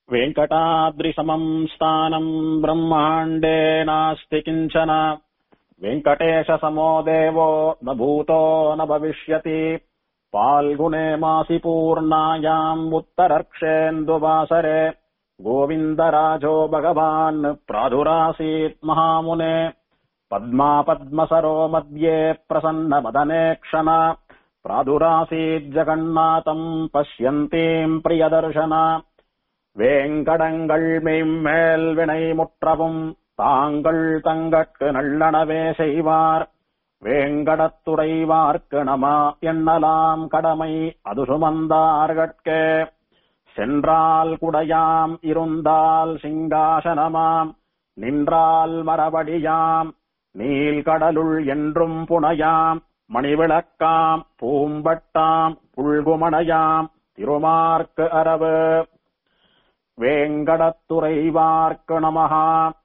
वेङ्कटाद्रिसमम् स्थानम् ब्रह्माण्डे नास्ति किञ्चन वेङ्कटेशसमो देवो न भूतो न भविष्यति फाल्गुने मासि पूर्णायाम् उत्तरर्क्षेन्दुवासरे गोविन्दराजो भगवान् प्रादुरासीत् महामुने पद्मा पद्मसरो मध्ये प्रसन्नमदने क्षण प्रादुरासीत् जगन्नाथम् पश्यन्तीम् प्रियदर्शन வேங்கடங்கள் மெய்மேல் வினை முற்றவும் தாங்கள் தங்கட்கு நல்லனவே செய்வார் வேங்கடத்துறைவார்க்கு நம எண்ணலாம் கடமை அது சுமந்தார்கட்கே சென்றால் குடையாம் இருந்தால் சிங்காசனமாம் நின்றால் மரபடியாம் நீல்கடலுள் என்றும் புனையாம் மணிவிளக்காம் பூம்பட்டாம் புல்குமணையாம் திருமார்க்கு அரவு வேங்கடத்துறைவார்க்கு நமஹா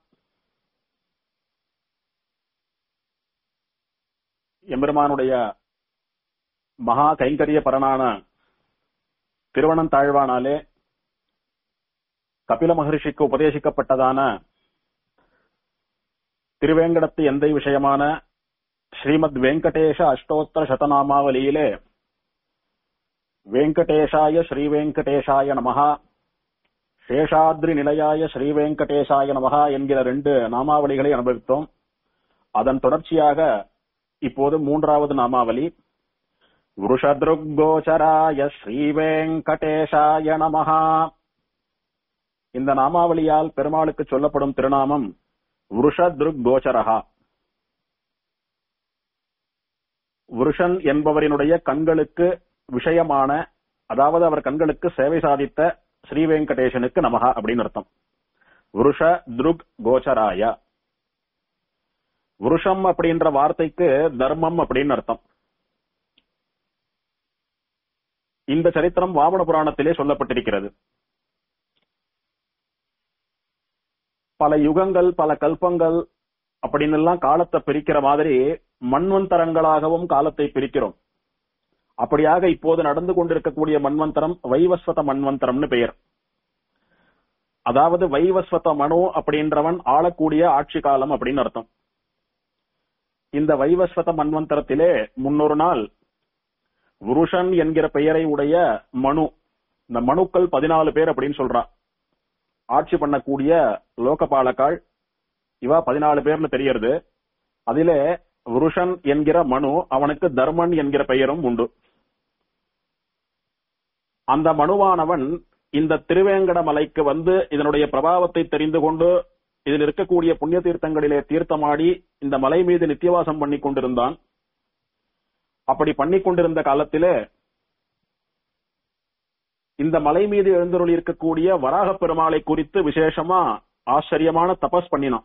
எம்பெருமானுடைய மகா கைங்கரிய பரனான திருவனந்தாழ்வானாலே கபில மகர்ஷிக்கு உபதேசிக்கப்பட்டதான திருவேங்கடத்து எந்தை விஷயமான ஸ்ரீமத் வெங்கடேஷ அஷ்டோத்தர சதநாமாவலியிலே வெங்கடேஷாய ஸ்ரீ வெங்கடேஷாய நமஹா சேஷாத்ரி நிலையாய ஸ்ரீ வெங்கடேசாய நமகா என்கிற ரெண்டு நாமாவளிகளை அனுபவித்தோம் அதன் தொடர்ச்சியாக இப்போது மூன்றாவது நாமாவளி விருஷத்ருகோச்சராய ஸ்ரீ வெங்கடேசாய நமகா இந்த நாமாவளியால் பெருமாளுக்கு சொல்லப்படும் திருநாமம் விருஷத்ருகோச்சரகா விருஷன் என்பவரினுடைய கண்களுக்கு விஷயமான அதாவது அவர் கண்களுக்கு சேவை சாதித்த ஸ்ரீ வெங்கடேசனுக்கு நமகா அப்படின்னு அர்த்தம் விருஷ துருக் கோச்சராய விருஷம் அப்படின்ற வார்த்தைக்கு தர்மம் அப்படின்னு அர்த்தம் இந்த சரித்திரம் வாமன புராணத்திலே சொல்லப்பட்டிருக்கிறது பல யுகங்கள் பல கல்பங்கள் அப்படின்னு எல்லாம் காலத்தை பிரிக்கிற மாதிரி மண்வந்தரங்களாகவும் காலத்தை பிரிக்கிறோம் அப்படியாக இப்போது நடந்து கொண்டிருக்கக்கூடிய மன்வந்தரம் வைவஸ்வத மன்வந்தரம்னு பெயர் அதாவது வைவஸ்வத மனு அப்படின்றவன் ஆளக்கூடிய ஆட்சி காலம் அப்படின்னு அர்த்தம் இந்த வைவஸ்வத மன்வந்தரத்திலே முன்னொரு நாள் புருஷன் என்கிற பெயரை உடைய மனு இந்த மனுக்கள் பதினாலு பேர் அப்படின்னு சொல்றா ஆட்சி பண்ணக்கூடிய லோகபாலக்காள் இவா பதினாலு பேர்னு தெரியறது அதிலே புருஷன் என்கிற மனு அவனுக்கு தர்மன் என்கிற பெயரும் உண்டு அந்த மனுவானவன் இந்த திருவேங்கட மலைக்கு வந்து இதனுடைய பிரபாவத்தை தெரிந்து கொண்டு இதில் இருக்கக்கூடிய புண்ணிய தீர்த்தங்களிலே தீர்த்தமாடி இந்த மலை மீது நித்தியவாசம் பண்ணி கொண்டிருந்தான் அப்படி பண்ணி கொண்டிருந்த காலத்திலே இந்த மலை மீது எழுந்தருள் இருக்கக்கூடிய வராக பெருமாளை குறித்து விசேஷமா ஆச்சரியமான தபஸ் பண்ணினான்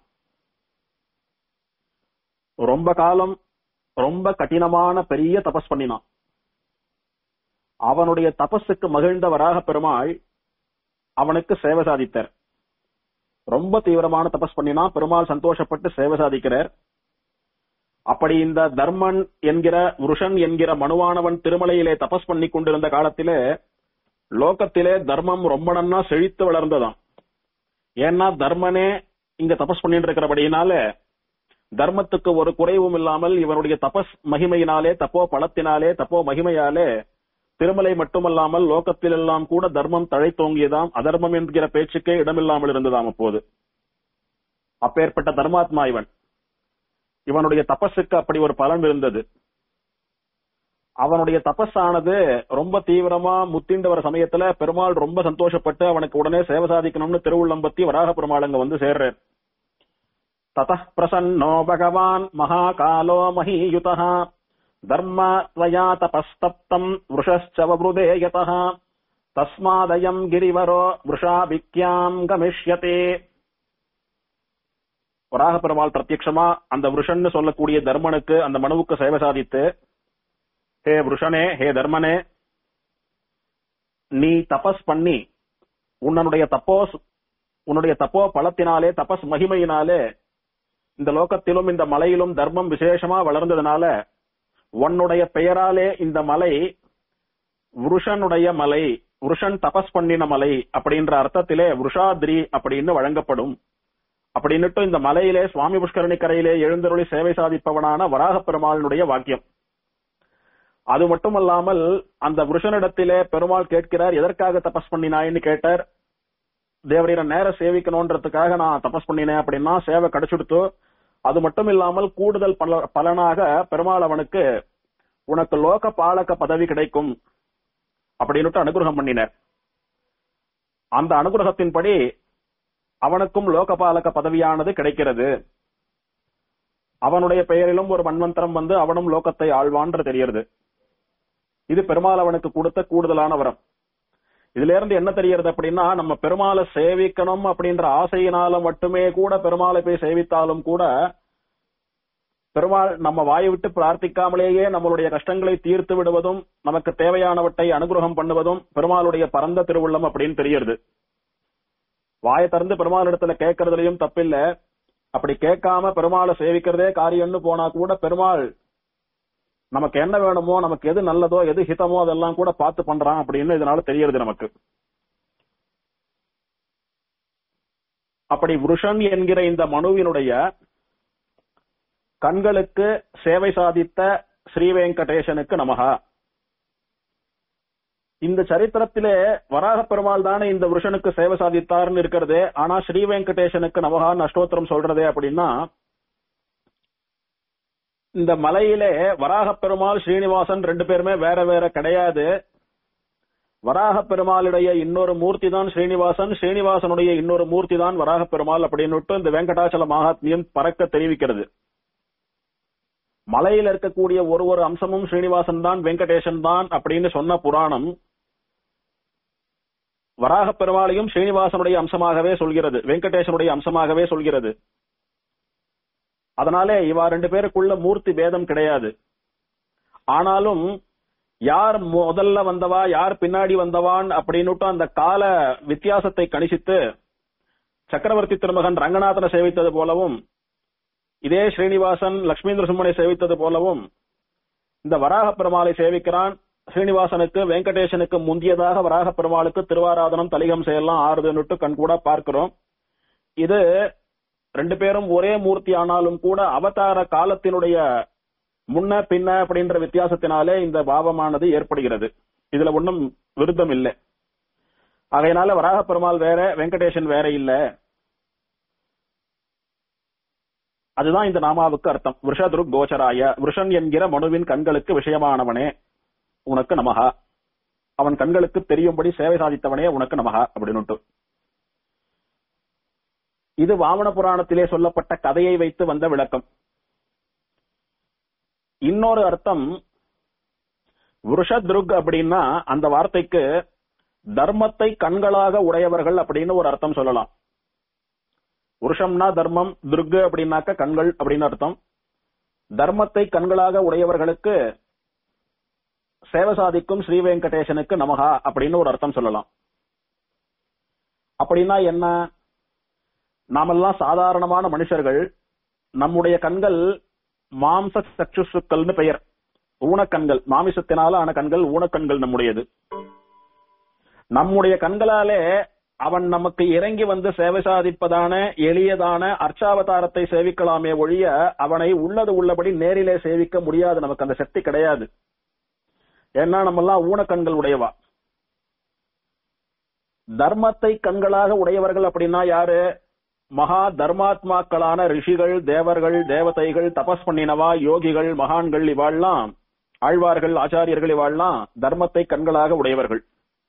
ரொம்ப காலம் ரொம்ப கடினமான பெரிய தபஸ் பண்ணினான் அவனுடைய தபஸுக்கு மகிழ்ந்த வராக பெருமாள் அவனுக்கு சேவை சாதித்தார் ரொம்ப தீவிரமான தபஸ் பண்ணினா பெருமாள் சந்தோஷப்பட்டு சேவை சாதிக்கிறார் அப்படி இந்த தர்மன் என்கிற புருஷன் என்கிற மனுவானவன் திருமலையிலே தபஸ் பண்ணி கொண்டிருந்த காலத்திலே லோகத்திலே தர்மம் ரொம்ப நன்னா செழித்து வளர்ந்ததாம் ஏன்னா தர்மனே இங்க தபஸ் பண்ணிட்டு இருக்கிறபடியினால தர்மத்துக்கு ஒரு குறைவும் இல்லாமல் இவனுடைய தபஸ் மகிமையினாலே தப்போ பலத்தினாலே தப்போ மகிமையாலே திருமலை மட்டுமல்லாமல் லோகத்தில் எல்லாம் கூட தர்மம் தழைத்தோங்கியதாம் அதர்மம் என்கிற பேச்சுக்கே இடமில்லாமல் இருந்ததாம் அப்போது அப்பேற்பட்ட தர்மாத்மா இவன் இவனுடைய தபஸுக்கு அப்படி ஒரு பலன் இருந்தது அவனுடைய தபஸானது ரொம்ப தீவிரமா முத்திண்டு வர சமயத்துல பெருமாள் ரொம்ப சந்தோஷப்பட்டு அவனுக்கு உடனே சேவை சாதிக்கணும்னு திருவுள்ளம்பத்தி வராக பெருமாள் அங்க வந்து சேர்றார் ततः प्रसन्नो भगवान् महाकालो महीयुतः धर्म त्वया तपस्तप्तम् वृषश्च ववृदे यतः तस्मादयम् गिरिवरो वृषाभिक्याम् गमिष्यते வராக பெருமாள் பிரத்யட்சமா அந்த விருஷன்னு சொல்லக்கூடிய தர்மனுக்கு அந்த மனுவுக்கு சேவை சாதித்து ஹே விருஷனே ஹே தர்மனே நீ தபஸ் பண்ணி உன்னுடைய தப்போஸ் உன்னுடைய தப்போ பலத்தினாலே தபஸ் மகிமையினாலே இந்த லோகத்திலும் இந்த மலையிலும் தர்மம் விசேஷமா வளர்ந்ததுனால உன்னுடைய பெயராலே இந்த மலை புருஷனுடைய மலை புருஷன் தபஸ் பண்ணின மலை அப்படின்ற அர்த்தத்திலே விஷாத்ரி அப்படின்னு வழங்கப்படும் அப்படின்னுட்டு இந்த மலையிலே சுவாமி புஷ்கரணி கரையிலே எழுந்தருளி சேவை சாதிப்பவனான வராக பெருமாளினுடைய வாக்கியம் அது மட்டுமல்லாமல் அந்த புருஷனிடத்திலே பெருமாள் கேட்கிறார் எதற்காக தபஸ் பண்ணினாயின்னு கேட்டார் தேவரீரை நேர சேவிக்கணும்ன்றதுக்காக நான் தபஸ் பண்ணினேன் அப்படின்னா சேவை கிடைச்சுடுத்து அது மட்டும் இல்லாமல் கூடுதல் பல பலனாக பெருமாள் அவனுக்கு உனக்கு லோக பாலக பதவி கிடைக்கும் அப்படின்னுட்டு அனுகிரகம் பண்ணினார் அந்த அனுகிரகத்தின்படி அவனுக்கும் லோகபாலக பதவியானது கிடைக்கிறது அவனுடைய பெயரிலும் ஒரு மன்வந்தரம் வந்து அவனும் லோகத்தை ஆழ்வான்ற தெரியறது இது பெருமாள் அவனுக்கு கொடுத்த கூடுதலான வரம் இதுல இருந்து என்ன தெரியறது அப்படின்னா நம்ம பெருமாளை சேவிக்கணும் அப்படின்ற ஆசையினால மட்டுமே கூட பெருமாளை போய் சேவித்தாலும் கூட பெருமாள் நம்ம வாயை விட்டு பிரார்த்திக்காமலேயே நம்மளுடைய கஷ்டங்களை தீர்த்து விடுவதும் நமக்கு தேவையானவற்றை அனுகிரகம் பண்ணுவதும் பெருமாளுடைய பரந்த திருவுள்ளம் அப்படின்னு தெரியுது வாயை திறந்து பெருமாள் இடத்துல கேட்கறதுலயும் தப்பில்ல அப்படி கேட்காம பெருமாளை சேவிக்கிறதே காரியம்னு போனா கூட பெருமாள் நமக்கு என்ன வேணுமோ நமக்கு எது நல்லதோ எது ஹிதமோ அதெல்லாம் கூட பார்த்து பண்றான் அப்படின்னு இதனால தெரியறது நமக்கு அப்படி புருஷன் என்கிற இந்த மனுவினுடைய கண்களுக்கு சேவை சாதித்த ஸ்ரீ வெங்கடேசனுக்கு நமகா இந்த சரித்திரத்திலே வராக பெருமாள் தானே இந்த புருஷனுக்கு சேவை சாதித்தார்னு இருக்கிறது ஆனா ஸ்ரீ வெங்கடேசனுக்கு நமகான்னு அஷ்டோத்திரம் சொல்றதே அப்படின்னா இந்த மலையிலே வராக பெருமாள் ஸ்ரீனிவாசன் ரெண்டு பேருமே வேற வேற கிடையாது வராக பெருமாளுடைய இன்னொரு மூர்த்தி தான் ஸ்ரீனிவாசன் ஸ்ரீனிவாசனுடைய இன்னொரு மூர்த்தி தான் வராக பெருமாள் அப்படின்னுட்டு இந்த வெங்கடாச்சல மகாத்மியம் பறக்க தெரிவிக்கிறது மலையில இருக்கக்கூடிய ஒரு ஒரு அம்சமும் ஸ்ரீனிவாசன் தான் வெங்கடேசன் தான் அப்படின்னு சொன்ன புராணம் வராக பெருமாளையும் ஸ்ரீனிவாசனுடைய அம்சமாகவே சொல்கிறது வெங்கடேசனுடைய அம்சமாகவே சொல்கிறது அதனாலே இவா ரெண்டு பேருக்குள்ள மூர்த்தி பேதம் கிடையாது ஆனாலும் யார் முதல்ல வந்தவா யார் பின்னாடி வந்தவான் அப்படின்னுட்டு அந்த கால வித்தியாசத்தை கணிசித்து சக்கரவர்த்தி திருமகன் ரங்கநாதனை சேவித்தது போலவும் இதே ஸ்ரீனிவாசன் லட்சுமீந்திர சும்மனை சேவித்தது போலவும் இந்த வராக பெருமாளை சேவிக்கிறான் ஸ்ரீனிவாசனுக்கு வெங்கடேசனுக்கு முந்தியதாக வராக பெருமாளுக்கு திருவாராதனம் தலிகம் செய்யலாம் ஆறுதுன்னுட்டு கண் கூட பார்க்கிறோம் இது ரெண்டு பேரும் ஒரே மூர்த்தி ஆனாலும் கூட அவதார காலத்தினுடைய முன்ன பின்ன அப்படின்ற வித்தியாசத்தினாலே இந்த பாவமானது ஏற்படுகிறது இதுல ஒன்றும் விருத்தம் இல்லை ஆகையினால வராக பெருமாள் வேற வெங்கடேசன் வேற இல்ல அதுதான் இந்த நாமாவுக்கு அர்த்தம் விஷதுரு கோச்சராய விஷன் என்கிற மனுவின் கண்களுக்கு விஷயமானவனே உனக்கு நமகா அவன் கண்களுக்கு தெரியும்படி சேவை சாதித்தவனே உனக்கு நமகா அப்படின்னு இது வாமன புராணத்திலே சொல்லப்பட்ட கதையை வைத்து வந்த விளக்கம் இன்னொரு அர்த்தம் விஷத்ருக் அப்படின்னா அந்த வார்த்தைக்கு தர்மத்தை கண்களாக உடையவர்கள் அப்படின்னு ஒரு அர்த்தம் சொல்லலாம் புருஷம்னா தர்மம் துர்கு அப்படின்னாக்க கண்கள் அப்படின்னு அர்த்தம் தர்மத்தை கண்களாக உடையவர்களுக்கு சேவை சாதிக்கும் ஸ்ரீ வெங்கடேசனுக்கு நமகா அப்படின்னு ஒரு அர்த்தம் சொல்லலாம் அப்படின்னா என்ன நாமெல்லாம் சாதாரணமான மனுஷர்கள் நம்முடைய கண்கள் மாம்ச சக்ஷுக்கள்னு பெயர் ஊனக்கண்கள் மாமிசத்தினால ஆன கண்கள் ஊனக்கண்கள் நம்முடையது நம்முடைய கண்களாலே அவன் நமக்கு இறங்கி வந்து சேவை சாதிப்பதான எளியதான அர்ச்சாவதாரத்தை சேவிக்கலாமே ஒழிய அவனை உள்ளது உள்ளபடி நேரிலே சேவிக்க முடியாது நமக்கு அந்த சக்தி கிடையாது ஏன்னா நம்ம எல்லாம் ஊனக்கண்கள் உடையவா தர்மத்தை கண்களாக உடையவர்கள் அப்படின்னா யாரு மகா தர்மாத்மாக்களான ரிஷிகள் தேவர்கள் தேவதைகள் தபஸ் பண்ணினவா யோகிகள் மகான்கள் இவாள்லாம் ஆழ்வார்கள் ஆச்சாரியர்கள் இவாள்லாம் தர்மத்தை கண்களாக உடையவர்கள்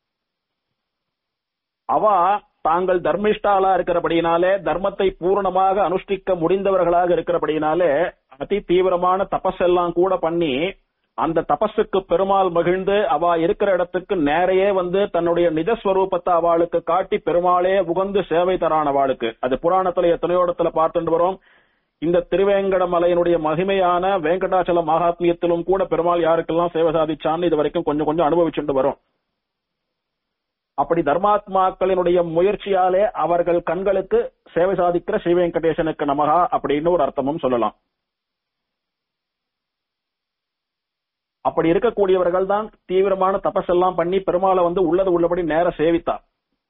அவா தாங்கள் தர்மிஷ்டாலா இருக்கிறபடியினாலே தர்மத்தை பூரணமாக அனுஷ்டிக்க முடிந்தவர்களாக இருக்கிறபடியினாலே அதி தீவிரமான தபஸ் எல்லாம் கூட பண்ணி அந்த தபஸுக்கு பெருமாள் மகிழ்ந்து அவ இருக்கிற இடத்துக்கு நேரையே வந்து தன்னுடைய நிஜஸ்வரூபத்தை அவளுக்கு காட்டி பெருமாளே உகந்து சேவை தரான் அவளுக்கு அது புராணத்துல எத்தனையோ இடத்துல பார்த்துட்டு வரோம் இந்த திருவேங்கட மலையினுடைய மகிமையான வேங்கடாச்சல மகாத்மியத்திலும் கூட பெருமாள் யாருக்கெல்லாம் சேவை சாதிச்சான்னு இது வரைக்கும் கொஞ்சம் கொஞ்சம் அனுபவிச்சுட்டு வரும் அப்படி தர்மாத்மாக்களினுடைய முயற்சியாலே அவர்கள் கண்களுக்கு சேவை சாதிக்கிற ஸ்ரீ வெங்கடேசனுக்கு நமகா அப்படின்னு ஒரு அர்த்தமும் சொல்லலாம் அப்படி இருக்கக்கூடியவர்கள் தான் தீவிரமான தபஸெல்லாம் பண்ணி பெருமாளை வந்து உள்ளது உள்ளபடி நேர சேவித்தார்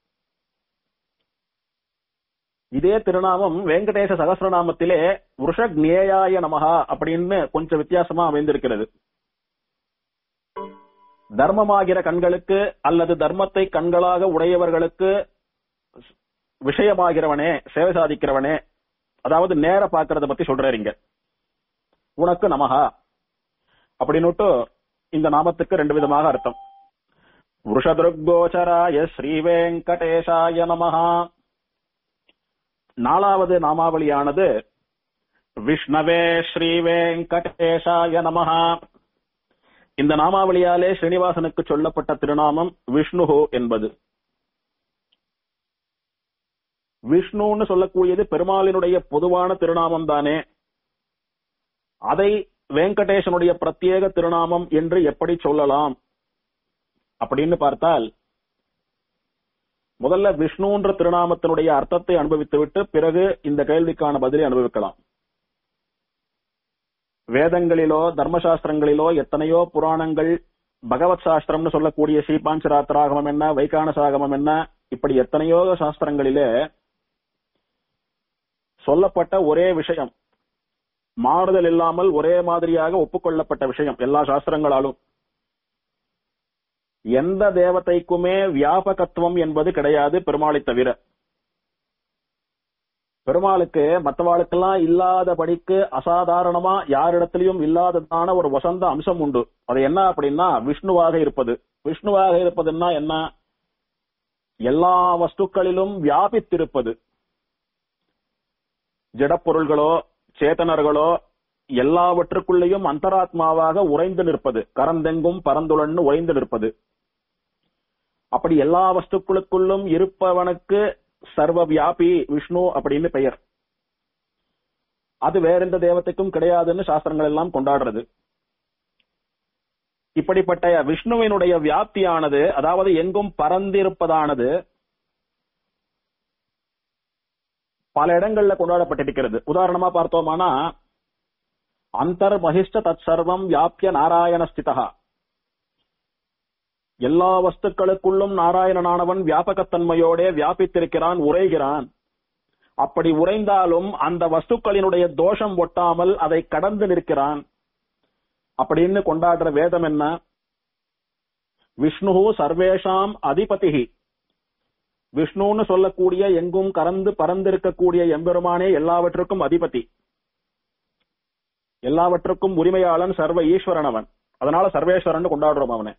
இதே திருநாமம் வெங்கடேச சகசிரநாமத்திலே விஷக்நேயாய நமகா அப்படின்னு கொஞ்சம் வித்தியாசமா அமைந்திருக்கிறது தர்மமாகிற கண்களுக்கு அல்லது தர்மத்தை கண்களாக உடையவர்களுக்கு விஷயமாகிறவனே சேவை சாதிக்கிறவனே அதாவது நேர பாக்குறத பத்தி சொல்றீங்க உனக்கு நமகா அப்படின்னுட்டு இந்த நாமத்துக்கு ரெண்டு விதமாக அர்த்தம் விஷதுர்கோச்சராய ஸ்ரீ வெங்கடேஷாய நமஹா நாலாவது நாமாவளியானது விஷ்ணவே ஸ்ரீ வெங்கடேஷாய நமஹா இந்த நாமாவளியாலே ஸ்ரீனிவாசனுக்கு சொல்லப்பட்ட திருநாமம் விஷ்ணுஹோ என்பது விஷ்ணுன்னு சொல்லக்கூடியது பெருமாளினுடைய பொதுவான திருநாமம் தானே அதை வெங்கடேசனுடைய பிரத்யேக திருநாமம் என்று எப்படி சொல்லலாம் அப்படின்னு பார்த்தால் முதல்ல விஷ்ணுன்ற திருநாமத்தினுடைய அர்த்தத்தை அனுபவித்துவிட்டு பிறகு இந்த கேள்விக்கான பதிலை அனுபவிக்கலாம் வேதங்களிலோ தர்மசாஸ்திரங்களிலோ எத்தனையோ புராணங்கள் பகவத் சாஸ்திரம்னு சொல்லக்கூடிய ஸ்ரீபாஞ்சராத்திராகமம் என்ன வைகான சாகமம் என்ன இப்படி எத்தனையோ சாஸ்திரங்களிலே சொல்லப்பட்ட ஒரே விஷயம் மாறுதல் இல்லாமல் ஒரே மாதிரியாக ஒப்புக்கொள்ளப்பட்ட விஷயம் எல்லா சாஸ்திரங்களாலும் எந்த தேவதைக்குமே வியாபகத்துவம் என்பது கிடையாது பெருமாளை தவிர பெருமாளுக்கு மற்றவாளுக்கெல்லாம் இல்லாதபடிக்கு அசாதாரணமா யாரிடத்திலையும் இல்லாததான ஒரு வசந்த அம்சம் உண்டு அது என்ன அப்படின்னா விஷ்ணுவாக இருப்பது விஷ்ணுவாக இருப்பதுன்னா என்ன எல்லா வஸ்துக்களிலும் வியாபித்திருப்பது ஜடப்பொருள்களோ சேத்தனர்களோ எல்லாவற்றுக்குள்ளேயும் அந்தராத்மாவாக உறைந்து நிற்பது கரந்தெங்கும் பரந்துளன்னு உறைந்து நிற்பது அப்படி எல்லா வஸ்துக்களுக்குள்ளும் இருப்பவனுக்கு சர்வ வியாபி விஷ்ணு அப்படின்னு பெயர் அது வேற எந்த தேவத்தைக்கும் கிடையாதுன்னு சாஸ்திரங்கள் எல்லாம் கொண்டாடுறது இப்படிப்பட்ட விஷ்ணுவினுடைய வியாப்தியானது அதாவது எங்கும் பறந்திருப்பதானது பல இடங்கள்ல கொண்டாடப்பட்டிருக்கிறது உதாரணமா பார்த்தோமானா அந்தர் மகிஷ்ட தத் சர்வம் வியாபிய நாராயண ஸ்திதா எல்லா வஸ்துக்களுக்குள்ளும் நாராயணனானவன் வியாபகத்தன்மையோட வியாபித்திருக்கிறான் உரைகிறான் அப்படி உறைந்தாலும் அந்த வஸ்துக்களினுடைய தோஷம் ஒட்டாமல் அதை கடந்து நிற்கிறான் அப்படின்னு கொண்டாடுற வேதம் என்ன விஷ்ணு சர்வேஷாம் அதிபதிகி விஷ்ணுன்னு சொல்லக்கூடிய எங்கும் கறந்து பறந்திருக்கக்கூடிய எம்பெருமானே எல்லாவற்றுக்கும் அதிபதி எல்லாவற்றுக்கும் உரிமையாளன் சர்வ ஈஸ்வரன் அவன் அதனால சர்வேஸ்வரன் கொண்டாடுறோம் அவனை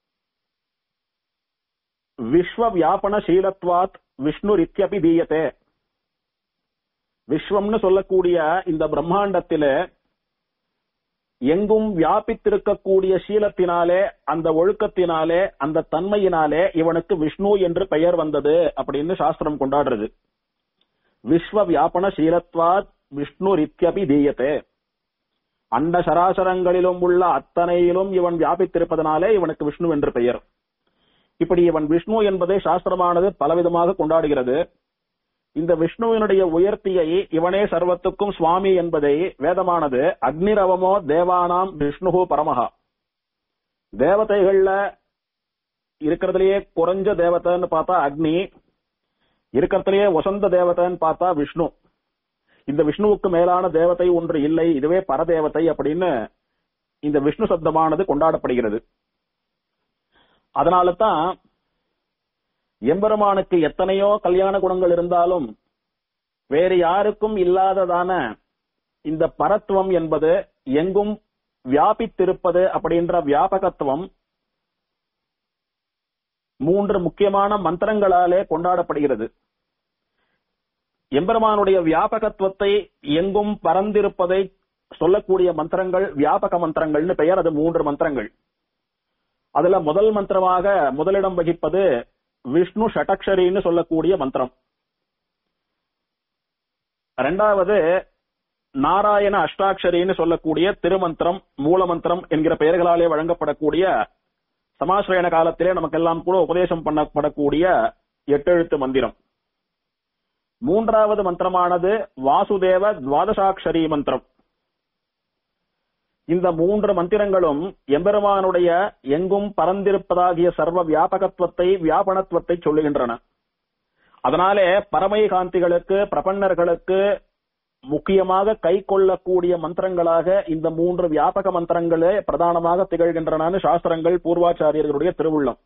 விஸ்வ வியாபன சீலத்வாத் விஷ்ணு ரித்யபி தீயத்தே விஸ்வம்னு சொல்லக்கூடிய இந்த பிரம்மாண்டத்தில எங்கும் வியாபித்திருக்கக்கூடிய சீலத்தினாலே அந்த ஒழுக்கத்தினாலே அந்த தன்மையினாலே இவனுக்கு விஷ்ணு என்று பெயர் வந்தது அப்படின்னு சாஸ்திரம் கொண்டாடுறது விஸ்வ வியாபன சீலத்வாத் விஷ்ணு ரித்யபி தீயத்தே அண்ட சராசரங்களிலும் உள்ள அத்தனையிலும் இவன் வியாபித்திருப்பதனாலே இவனுக்கு விஷ்ணு என்று பெயர் இப்படி இவன் விஷ்ணு என்பதை சாஸ்திரமானது பலவிதமாக கொண்டாடுகிறது இந்த விஷ்ணுவினுடைய உயர்த்தியை இவனே சர்வத்துக்கும் சுவாமி என்பதை வேதமானது அக்னிரவமோ தேவானாம் விஷ்ணுகு பரமஹா தேவதைகள்ல இருக்கிறதுலயே குறைஞ்ச தேவதைன்னு பார்த்தா அக்னி இருக்கிறதுலயே வசந்த தேவதைன்னு பார்த்தா விஷ்ணு இந்த விஷ்ணுவுக்கு மேலான தேவதை ஒன்று இல்லை இதுவே பரதேவதை அப்படின்னு இந்த விஷ்ணு சப்தமானது கொண்டாடப்படுகிறது அதனால தான் எம்பெருமானுக்கு எத்தனையோ கல்யாண குணங்கள் இருந்தாலும் வேறு யாருக்கும் இல்லாததான இந்த பரத்துவம் என்பது எங்கும் வியாபித்திருப்பது அப்படின்ற வியாபகத்துவம் மூன்று முக்கியமான மந்திரங்களாலே கொண்டாடப்படுகிறது எம்பெருமானுடைய வியாபகத்துவத்தை எங்கும் பறந்திருப்பதை சொல்லக்கூடிய மந்திரங்கள் வியாபக மந்திரங்கள்னு பெயர் அது மூன்று மந்திரங்கள் அதுல முதல் மந்திரமாக முதலிடம் வகிப்பது விஷ்ணு ஷடக்ஷரின்னு சொல்லக்கூடிய மந்திரம் ரெண்டாவது நாராயண அஷ்டாட்சரின்னு சொல்லக்கூடிய திருமந்திரம் மூலமந்திரம் என்கிற பெயர்களாலே வழங்கப்படக்கூடிய சமாசிரயண காலத்திலே நமக்கெல்லாம் கூட உபதேசம் பண்ணப்படக்கூடிய எட்டெழுத்து மந்திரம் மூன்றாவது மந்திரமானது வாசுதேவ துவாதசாட்சரி மந்திரம் இந்த மூன்று மந்திரங்களும் எம்பெருமானுடைய எங்கும் பறந்திருப்பதாகிய சர்வ வியாபகத்துவத்தை வியாபனத்துவத்தை சொல்லுகின்றன அதனாலே பரமை காந்திகளுக்கு பிரபன்னர்களுக்கு முக்கியமாக கை கொள்ளக்கூடிய மந்திரங்களாக இந்த மூன்று வியாபக மந்திரங்களே பிரதானமாக திகழ்கின்றன சாஸ்திரங்கள் பூர்வாச்சாரியர்களுடைய திருவுள்ளம்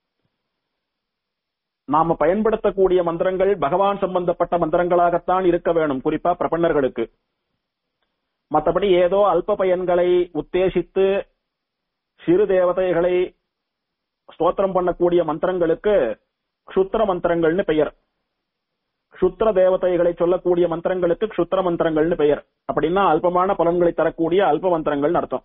நாம பயன்படுத்தக்கூடிய மந்திரங்கள் பகவான் சம்பந்தப்பட்ட மந்திரங்களாகத்தான் இருக்க வேணும் குறிப்பா பிரபன்னர்களுக்கு மற்றபடி ஏதோ அல்ப பயன்களை உத்தேசித்து சிறு தேவதைகளை ஸ்தோத்திரம் பண்ணக்கூடிய மந்திரங்களுக்கு க்ஷுத்திர மந்திரங்கள்னு பெயர் க்ஷுத்திர தேவதைகளை சொல்லக்கூடிய மந்திரங்களுக்கு க்ஷுத்திர மந்திரங்கள்னு பெயர் அப்படின்னா அல்பமான பலன்களை தரக்கூடிய அல்ப மந்திரங்கள்னு அர்த்தம்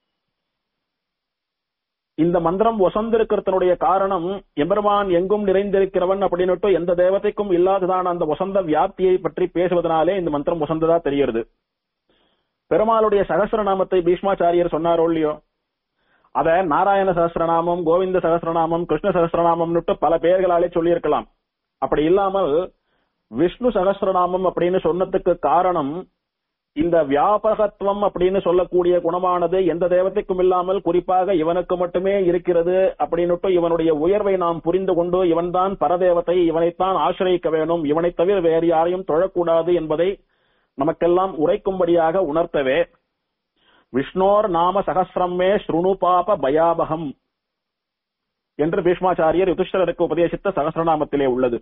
இந்த மந்திரம் வசந்திருக்கிறதனுடைய காரணம் எம்பெருமான் எங்கும் நிறைந்திருக்கிறவன் அப்படின்னுட்டு எந்த தேவதைக்கும் இல்லாததான அந்த வசந்த வியாப்தியை பற்றி பேசுவதனாலே இந்த மந்திரம் வசந்ததா தெரிகிறது பெருமாளுடைய சகசிரநாமத்தை பீஷ்மாச்சாரியர் சொன்னாரோ இல்லையோ அத நாராயண சகசிரநாமம் கோவிந்த சகசிரநாமம் கிருஷ்ண சகசிரநாமம்னுட்டு பல பெயர்களாலே சொல்லியிருக்கலாம் அப்படி இல்லாமல் விஷ்ணு சகசிரநாமம் அப்படின்னு சொன்னதுக்கு காரணம் இந்த வியாபகத்துவம் அப்படின்னு சொல்லக்கூடிய குணமானது எந்த தேவதைக்கும் இல்லாமல் குறிப்பாக இவனுக்கு மட்டுமே இருக்கிறது அப்படின்னுட்டு இவனுடைய உயர்வை நாம் புரிந்து கொண்டு இவன்தான் பரதேவத்தை இவனைத்தான் ஆசிரியக்க வேணும் இவனை தவிர வேறு யாரையும் தொழக்கூடாது என்பதை நமக்கெல்லாம் உரைக்கும்படியாக உணர்த்தவே விஷ்ணோர் நாம சகசிரமே ஸ்ருணு பாப பயாபகம் என்று பீஷ்மாச்சாரியர் யுதிஷ்டருக்கு உபதேசித்த சகசிரநாமத்திலே உள்ளது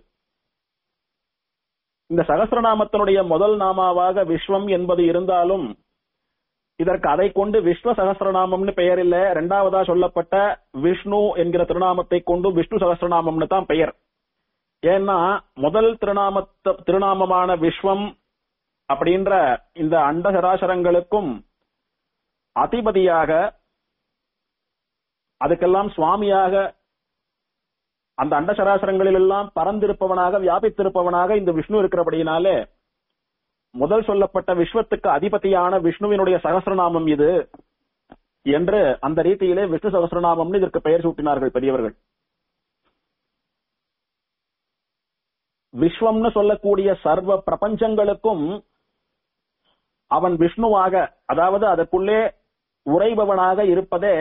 இந்த சகசிரநாமத்தினுடைய முதல் நாமாவாக விஸ்வம் என்பது இருந்தாலும் இதற்கு அதை கொண்டு விஸ்வ சகசிரநாமம்னு பெயர் இல்ல இரண்டாவதா சொல்லப்பட்ட விஷ்ணு என்கிற திருநாமத்தை கொண்டு விஷ்ணு சகசிரநாமம்னு தான் பெயர் ஏன்னா முதல் திருநாம திருநாமமான விஸ்வம் அப்படின்ற இந்த அண்ட சராசரங்களுக்கும் அதிபதியாக அதுக்கெல்லாம் சுவாமியாக அந்த அண்ட சராசரங்களில் எல்லாம் பறந்திருப்பவனாக வியாபித்திருப்பவனாக இந்த விஷ்ணு இருக்கிறபடியினாலே முதல் சொல்லப்பட்ட விஸ்வத்துக்கு அதிபதியான விஷ்ணுவினுடைய சகசிரநாமம் இது என்று அந்த ரீதியிலே விஷ்ணு சகசிரநாமம்னு இதற்கு பெயர் சூட்டினார்கள் பெரியவர்கள் விஸ்வம்னு சொல்லக்கூடிய சர்வ பிரபஞ்சங்களுக்கும் அவன் விஷ்ணுவாக அதாவது அதற்குள்ளே உறைபவனாக இருப்பதே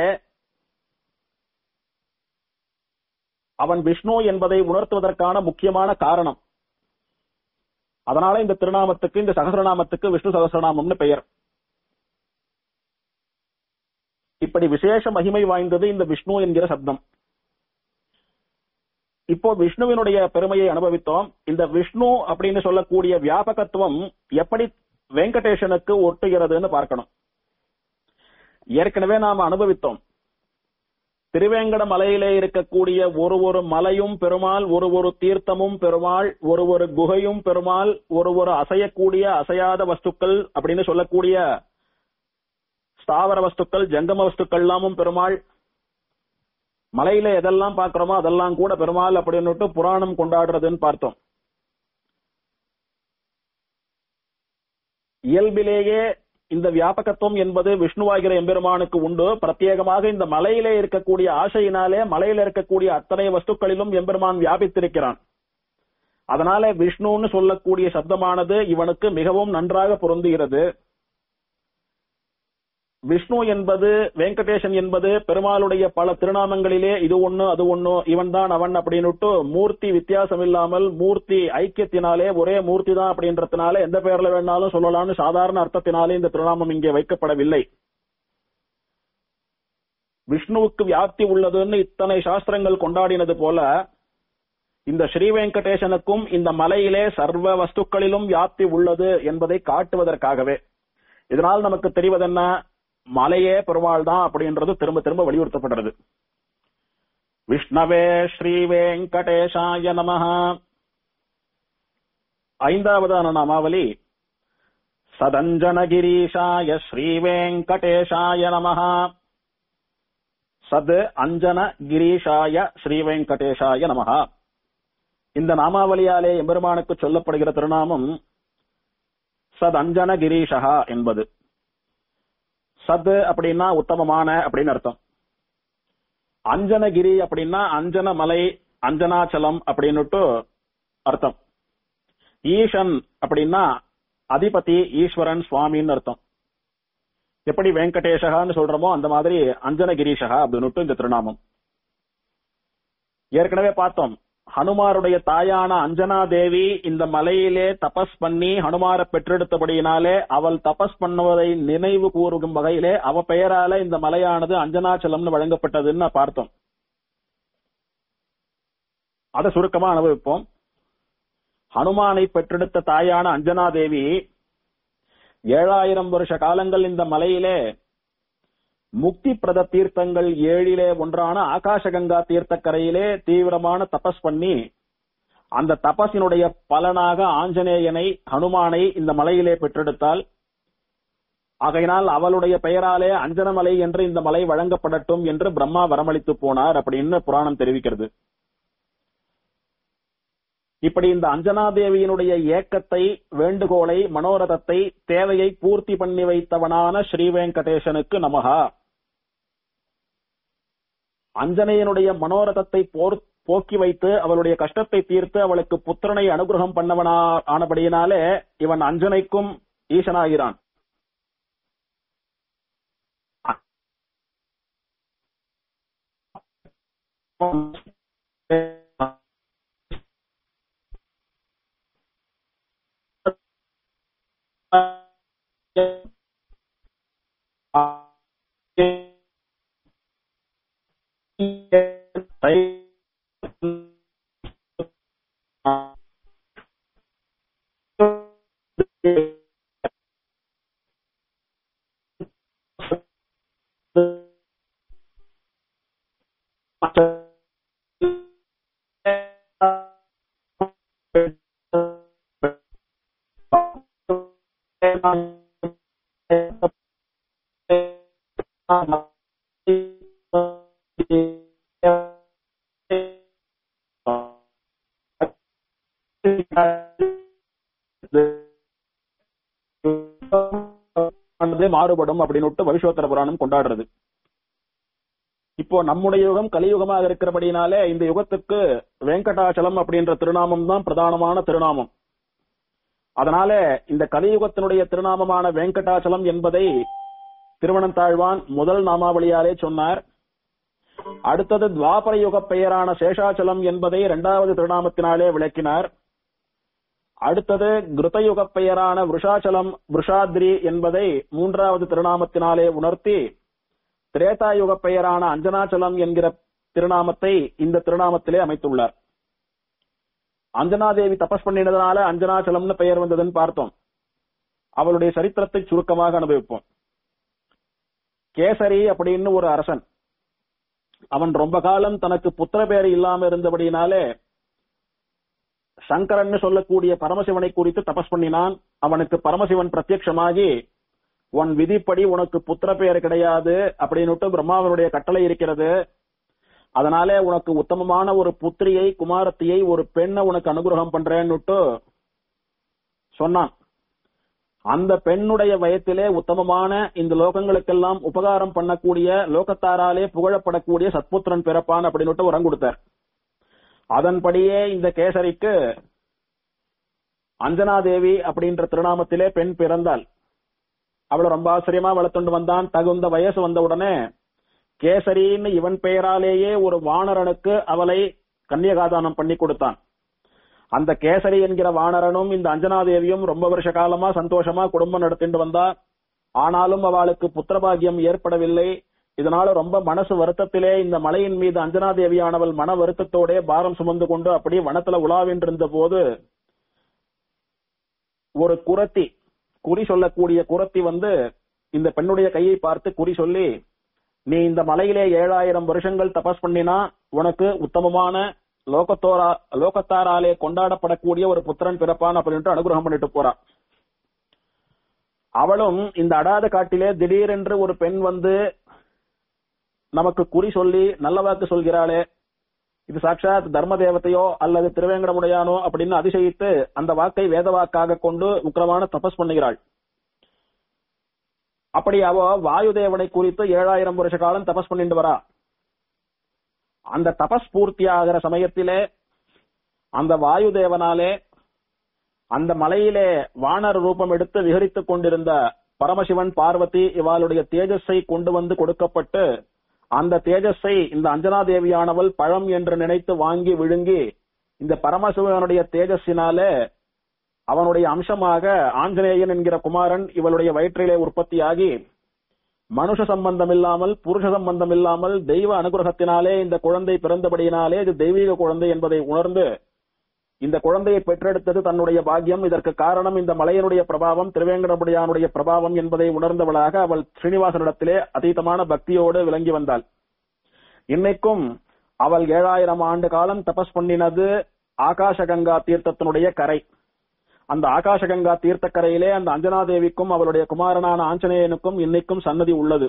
அவன் விஷ்ணு என்பதை உணர்த்துவதற்கான முக்கியமான காரணம் அதனால இந்த திருநாமத்துக்கு இந்த சகசிரநாமத்துக்கு விஷ்ணு சகசிரநாமம்னு பெயர் இப்படி விசேஷ மகிமை வாய்ந்தது இந்த விஷ்ணு என்கிற சப்தம் இப்போ விஷ்ணுவினுடைய பெருமையை அனுபவித்தோம் இந்த விஷ்ணு அப்படின்னு சொல்லக்கூடிய வியாபகத்துவம் எப்படி வெங்கடேசனுக்கு ஒட்டுகிறதுன்னு பார்க்கணும் ஏற்கனவே நாம் அனுபவித்தோம் திருவேங்கட மலையிலே இருக்கக்கூடிய ஒரு ஒரு மலையும் பெருமாள் ஒரு ஒரு தீர்த்தமும் பெருமாள் ஒரு ஒரு குகையும் பெருமாள் ஒரு ஒரு அசையக்கூடிய அசையாத வஸ்துக்கள் அப்படின்னு சொல்லக்கூடிய ஸ்தாவர வஸ்துக்கள் ஜங்கம வஸ்துக்கள் எல்லாமும் பெருமாள் மலையில எதெல்லாம் பாக்குறோமோ அதெல்லாம் கூட பெருமாள் அப்படின்னுட்டு புராணம் கொண்டாடுறதுன்னு பார்த்தோம் இயல்பிலேயே இந்த வியாபகத்துவம் என்பது விஷ்ணுவாகிற எம்பெருமானுக்கு உண்டு பிரத்யேகமாக இந்த மலையிலே இருக்கக்கூடிய ஆசையினாலே மலையில இருக்கக்கூடிய அத்தனை வஸ்துக்களிலும் எம்பெருமான் வியாபித்திருக்கிறான் அதனால விஷ்ணுன்னு சொல்லக்கூடிய சப்தமானது இவனுக்கு மிகவும் நன்றாக பொருந்துகிறது விஷ்ணு என்பது வெங்கடேசன் என்பது பெருமாளுடைய பல திருநாமங்களிலே இது ஒண்ணு அது ஒண்ணு இவன் தான் அவன் அப்படின்னுட்டு மூர்த்தி வித்தியாசம் இல்லாமல் மூர்த்தி ஐக்கியத்தினாலே ஒரே மூர்த்தி தான் அப்படின்றதுனால எந்த பெயர்ல வேணாலும் சொல்லலாம்னு சாதாரண அர்த்தத்தினாலே இந்த திருநாமம் இங்கே வைக்கப்படவில்லை விஷ்ணுவுக்கு வியாப்தி உள்ளதுன்னு இத்தனை சாஸ்திரங்கள் கொண்டாடினது போல இந்த ஸ்ரீ வெங்கடேசனுக்கும் இந்த மலையிலே சர்வ வஸ்துக்களிலும் வியாப்தி உள்ளது என்பதை காட்டுவதற்காகவே இதனால் நமக்கு தெரிவதென்ன மலையே பெருமாள் தான் அப்படின்றது திரும்ப திரும்ப வலியுறுத்தப்படுறது விஷ்ணவே ஸ்ரீ வெங்கடேஷாய நமஹ ஐந்தாவதான நாமாவலி சதஞ்சனகிரீஷாய ஸ்ரீ வெங்கடேஷாய நமஹ சத் அஞ்சன கிரீஷாய ஸ்ரீ வெங்கடேஷாய நமஹ இந்த நாமாவளியாலே எம்பெருமானுக்கு சொல்லப்படுகிற திருநாமம் சத் அஞ்சன கிரீஷா என்பது சத் அப்படின்னா உத்தமமான அப்படின்னு அர்த்தம் அஞ்சனகிரி அப்படின்னா அஞ்சன மலை அஞ்சனாச்சலம் அப்படின்னுட்டு அர்த்தம் ஈஷன் அப்படின்னா அதிபதி ஈஸ்வரன் சுவாமின்னு அர்த்தம் எப்படி வெங்கடேஷகான்னு சொல்றோமோ அந்த மாதிரி அஞ்சனகிரீஷகா அப்படின்னுட்டு இந்த திருநாமம் ஏற்கனவே பார்த்தோம் ஹனுமாருடைய தாயான அஞ்சனா தேவி இந்த மலையிலே தபஸ் பண்ணி ஹனுமாரை பெற்றெடுத்தபடியினாலே அவள் தபஸ் பண்ணுவதை நினைவு கூறும் வகையிலே அவ பெயரால இந்த மலையானது அஞ்சனாச்சலம்னு வழங்கப்பட்டதுன்னு பார்த்தோம் அதை சுருக்கமா அனுபவிப்போம் ஹனுமானை பெற்றெடுத்த தாயான அஞ்சனா தேவி ஏழாயிரம் வருஷ காலங்கள் இந்த மலையிலே முக்தி பிரத தீர்த்தங்கள் ஏழிலே ஒன்றான ஆகாசகங்கா தீர்த்தக்கரையிலே தீவிரமான தபஸ் பண்ணி அந்த தபஸினுடைய பலனாக ஆஞ்சநேயனை ஹனுமானை இந்த மலையிலே பெற்றெடுத்தால் ஆகையினால் அவளுடைய பெயராலே அஞ்சனமலை என்று இந்த மலை வழங்கப்படட்டும் என்று பிரம்மா வரமளித்து போனார் அப்படின்னு புராணம் தெரிவிக்கிறது இப்படி இந்த அஞ்சனா தேவியினுடைய ஏக்கத்தை வேண்டுகோளை மனோரதத்தை தேவையை பூர்த்தி பண்ணி வைத்தவனான ஸ்ரீ வெங்கடேசனுக்கு நமகா அஞ்சனையனுடைய மனோரதத்தை போர் போக்கி வைத்து அவளுடைய கஷ்டத்தை தீர்த்து அவளுக்கு புத்திரனை அனுகிரகம் பண்ணவனா ஆனபடியினாலே இவன் அஞ்சனைக்கும் ஈசனாகிறான் மாறுபடும் அப்படின்னு பவிஷ்வோத்தர புராணம் கொண்டாடுறது இப்போ நம்முடைய யுகம் கலியுகமாக இருக்கிறபடினாலே இந்த யுகத்துக்கு வெங்கடாச்சலம் அப்படின்ற திருநாமம் தான் பிரதானமான திருநாமம் அதனால இந்த கலியுகத்தினுடைய திருநாமமான வெங்கடாச்சலம் என்பதை திருவனந்தாழ்வான் முதல் நாமாவளியாலே சொன்னார் அடுத்தது துவாபர யுக பெயரான சேஷாச்சலம் என்பதை இரண்டாவது திருநாமத்தினாலே விளக்கினார் அடுத்தது கிருதயுக பெயரான விஷாச்சலம் விஷாத்ரி என்பதை மூன்றாவது திருநாமத்தினாலே உணர்த்தி திரேதாயுக பெயரான அஞ்சனாச்சலம் என்கிற திருநாமத்தை இந்த திருநாமத்திலே அமைத்துள்ளார் அஞ்சனாதேவி தபஸ் பண்ணினதுனால அஞ்சனாச்சலம்னு பெயர் வந்ததுன்னு பார்த்தோம் அவளுடைய சரித்திரத்தை சுருக்கமாக அனுபவிப்போம் கேசரி அப்படின்னு ஒரு அரசன் அவன் ரொம்ப காலம் தனக்கு புத்திர பேர் இல்லாம இருந்தபடினாலே சங்கரன் சொல்லக்கூடிய பரமசிவனை குறித்து தபஸ் பண்ணினான் அவனுக்கு பரமசிவன் பிரத்யட்சமாகி உன் விதிப்படி உனக்கு புத்திர பெயர் கிடையாது அப்படின்னுட்டு பிரம்மாவனுடைய கட்டளை இருக்கிறது அதனாலே உனக்கு உத்தமமான ஒரு புத்திரியை குமாரத்தியை ஒரு பெண்ணை உனக்கு அனுகிரகம் பண்றேன்னுட்டு சொன்னான் அந்த பெண்ணுடைய வயத்திலே உத்தமமான இந்த லோகங்களுக்கெல்லாம் உபகாரம் பண்ணக்கூடிய லோகத்தாராலே புகழப்படக்கூடிய சத்புத்திரன் பிறப்பான் அப்படின்னுட்டு உரம் கொடுத்தார் அதன்படியே இந்த கேசரிக்கு அஞ்சனாதேவி அப்படின்ற திருநாமத்திலே பெண் பிறந்தாள் அவளை ரொம்ப ஆச்சரியமா வளர்த்துண்டு வந்தான் தகுந்த வயசு வந்த உடனே கேசரின்னு இவன் பெயராலேயே ஒரு வானரனுக்கு அவளை கன்னியகாதானம் பண்ணி கொடுத்தான் அந்த கேசரி என்கிற வானரனும் இந்த அஞ்சனாதேவியும் ரொம்ப வருஷ காலமா சந்தோஷமா குடும்பம் நடத்திட்டு வந்தா ஆனாலும் அவளுக்கு புத்திரபாகியம் ஏற்படவில்லை இதனால ரொம்ப மனசு வருத்தத்திலே இந்த மலையின் மீது அஞ்சனாதேவியானவள் மன வருத்தத்தோட பாரம் சுமந்து கொண்டு அப்படியே வனத்துல உலாவின்றிருந்த போது ஒரு குரத்தி குறி சொல்லக்கூடிய குரத்தி வந்து இந்த பெண்ணுடைய கையை பார்த்து குறி சொல்லி நீ இந்த மலையிலே ஏழாயிரம் வருஷங்கள் தபஸ் பண்ணினா உனக்கு உத்தமமான லோகத்தோரா லோகத்தாராலே கொண்டாடப்படக்கூடிய ஒரு புத்திரன் பிறப்பான் அப்படின்ட்டு அனுகிரகம் பண்ணிட்டு போறா அவளும் இந்த அடாத காட்டிலே திடீரென்று ஒரு பெண் வந்து நமக்கு குறி சொல்லி நல்ல வாக்கு சொல்கிறாளே இது சாட்சாத் தர்ம தேவதையோ அல்லது திருவேங்கடமுடையானோ அப்படின்னு அதிசயித்து அந்த வாக்கை வேத வாக்காக கொண்டு உக்கிரமான தபஸ் பண்ணுகிறாள் அப்படி அவ வாயு தேவனை குறித்து ஏழாயிரம் வருஷ காலம் தபஸ் பண்ணிட்டு வரா அந்த தபஸ் பூர்த்தி ஆகிற சமயத்திலே அந்த வாயு தேவனாலே அந்த மலையிலே வானர் ரூபம் எடுத்து விஹரித்துக் கொண்டிருந்த பரமசிவன் பார்வதி இவாளுடைய தேஜஸை கொண்டு வந்து கொடுக்கப்பட்டு அந்த தேஜஸை இந்த அஞ்சனா தேவியானவள் பழம் என்று நினைத்து வாங்கி விழுங்கி இந்த பரமசிவனுடைய தேஜஸினாலே அவனுடைய அம்சமாக ஆஞ்சநேயன் என்கிற குமாரன் இவளுடைய வயிற்றிலே உற்பத்தியாகி மனுஷ சம்பந்தம் இல்லாமல் புருஷ சம்பந்தம் இல்லாமல் தெய்வ அனுகிரகத்தினாலே இந்த குழந்தை பிறந்தபடியினாலே இது தெய்வீக குழந்தை என்பதை உணர்ந்து இந்த குழந்தையை பெற்றெடுத்தது தன்னுடைய பாக்கியம் இதற்கு காரணம் இந்த மலையனுடைய பிரபாவம் திருவேங்கடமுடியானுடைய பிரபாவம் என்பதை உணர்ந்தவளாக அவள் ஸ்ரீனிவாசனிடத்திலே அதீதமான பக்தியோடு விளங்கி வந்தாள் இன்னைக்கும் அவள் ஏழாயிரம் ஆண்டு காலம் தபஸ் பண்ணினது ஆகாசகங்கா தீர்த்தத்தினுடைய கரை அந்த ஆகாசகங்கா தீர்த்த கரையிலே அந்த அஞ்சனாதேவிக்கும் அவளுடைய குமாரனான ஆஞ்சநேயனுக்கும் இன்னைக்கும் சன்னதி உள்ளது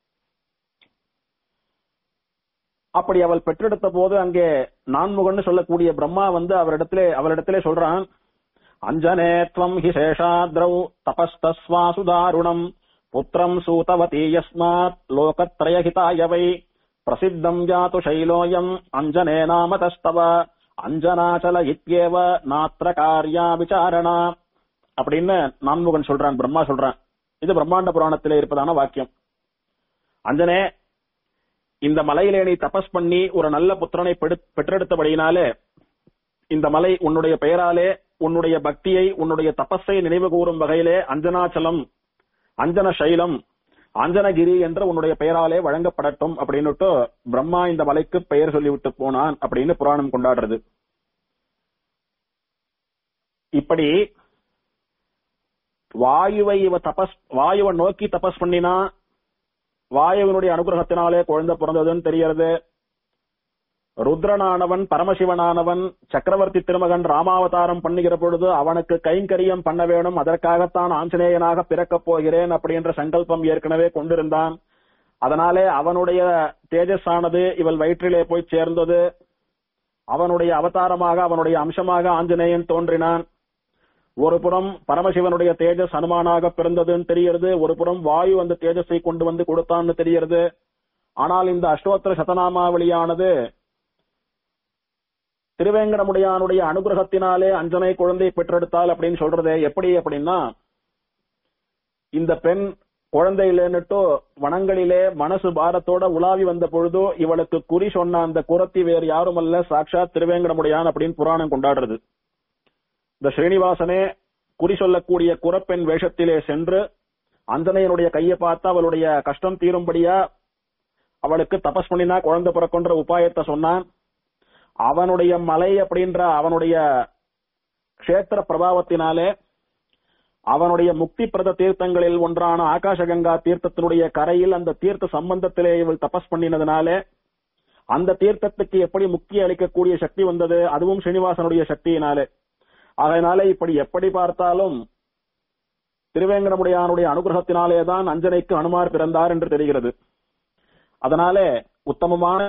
அப்படி அவள் பெற்றெடுத்த போது அங்கே நான்முகன்னு சொல்லக்கூடிய பிரம்மா வந்து அவரிடத்திலே அவரிடத்திலே சொல்றான் அஞ்சனே துவம் ஹி சேஷாத்ரௌ தபஸ்தஸ்வா சுதாருணம் புத்திரம் சூதவதி யஸ்மாத் லோகத்ரயஹிதாய வை பிரசித்தம் ஜாது சைலோயம் அஞ்சனே நாம தஸ்தவ அஞ்சனாச்சல இத்யேவ நாத்திர காரியா விசாரணா அப்படின்னு நான்முகன் சொல்றான் பிரம்மா சொல்றான் இது பிரம்மாண்ட புராணத்திலே இருப்பதான வாக்கியம் அஞ்சனே இந்த மலையிலே நீ தபஸ் பண்ணி ஒரு நல்ல புத்திரனை பெடு- பெற்றெடுத்தபடியினாலே இந்த மலை உன்னுடைய பெயராலே உன்னுடைய பக்தியை உன்னுடைய தபஸை நினைவு கூறும் வகையிலே அஞ்சனாச்சலம் அஞ்சன சைலம் அஞ்சனகிரி என்ற உன்னுடைய பெயராலே வழங்கப்படட்டும் அப்படின்னுட்டு பிரம்மா இந்த மலைக்கு பெயர் சொல்லிவிட்டு போனான் அப்படின்னு புராணம் கொண்டாடுறது இப்படி வாயுவை இவ தபஸ் வாயுவை நோக்கி தபஸ் பண்ணினா வாயுவினுடைய அனுகிரகத்தினாலே குழந்தை பிறந்ததுன்னு தெரியறது ருத்ரனானவன் பரமசிவனானவன் சக்கரவர்த்தி திருமகன் ராமாவதாரம் பண்ணுகிற பொழுது அவனுக்கு கைங்கரியம் பண்ண வேணும் அதற்காகத்தான் ஆஞ்சநேயனாக பிறக்கப் போகிறேன் அப்படின்ற சங்கல்பம் ஏற்கனவே கொண்டிருந்தான் அதனாலே அவனுடைய தேஜஸானது இவள் வயிற்றிலே போய் சேர்ந்தது அவனுடைய அவதாரமாக அவனுடைய அம்சமாக ஆஞ்சநேயன் தோன்றினான் ஒரு புறம் பரமசிவனுடைய தேஜஸ் ஹனுமானாக பிறந்ததுன்னு தெரிகிறது ஒரு புறம் வாயு அந்த தேஜஸை கொண்டு வந்து கொடுத்தான்னு தெரிகிறது ஆனால் இந்த அஷ்டோத்திர சதநாமாவளியானது திருவேங்கடமுடையானுடைய அனுகிரகத்தினாலே அஞ்சனை குழந்தை பெற்றெடுத்தாள் அப்படின்னு சொல்றது எப்படி அப்படின்னா இந்த பெண் குழந்தை இல்லைன்னுட்டு வனங்களிலே மனசு பாரத்தோட உலாவி வந்த பொழுதோ இவளுக்கு குறி சொன்ன அந்த குரத்தி வேறு யாரும் அல்ல சாட்சாத் திருவேங்கடமுடையான் அப்படின்னு புராணம் கொண்டாடுறது இந்த ஸ்ரீனிவாசனே குறி சொல்லக்கூடிய குரப்பெண் வேஷத்திலே சென்று அஞ்சனையனுடைய கையை பார்த்து அவளுடைய கஷ்டம் தீரும்படியா அவளுக்கு தபஸ் பண்ணினா குழந்தை பிறக்குன்ற உபாயத்தை சொன்னான் அவனுடைய மலை அப்படின்ற அவனுடைய க்ஷேத்திர பிரபாவத்தினாலே அவனுடைய முக்தி பிரத தீர்த்தங்களில் ஒன்றான ஆகாசகங்கா தீர்த்தத்தினுடைய கரையில் அந்த தீர்த்த சம்பந்தத்திலே இவள் தபஸ் பண்ணினதுனாலே அந்த தீர்த்தத்துக்கு எப்படி முக்தி அளிக்கக்கூடிய சக்தி வந்தது அதுவும் ஸ்ரீனிவாசனுடைய சக்தியினாலே அதனால இப்படி எப்படி பார்த்தாலும் திருவேங்கடமுடையானுடைய அனுகிரகத்தினாலே தான் அஞ்சனைக்கு அனுமார் பிறந்தார் என்று தெரிகிறது அதனாலே உத்தமமான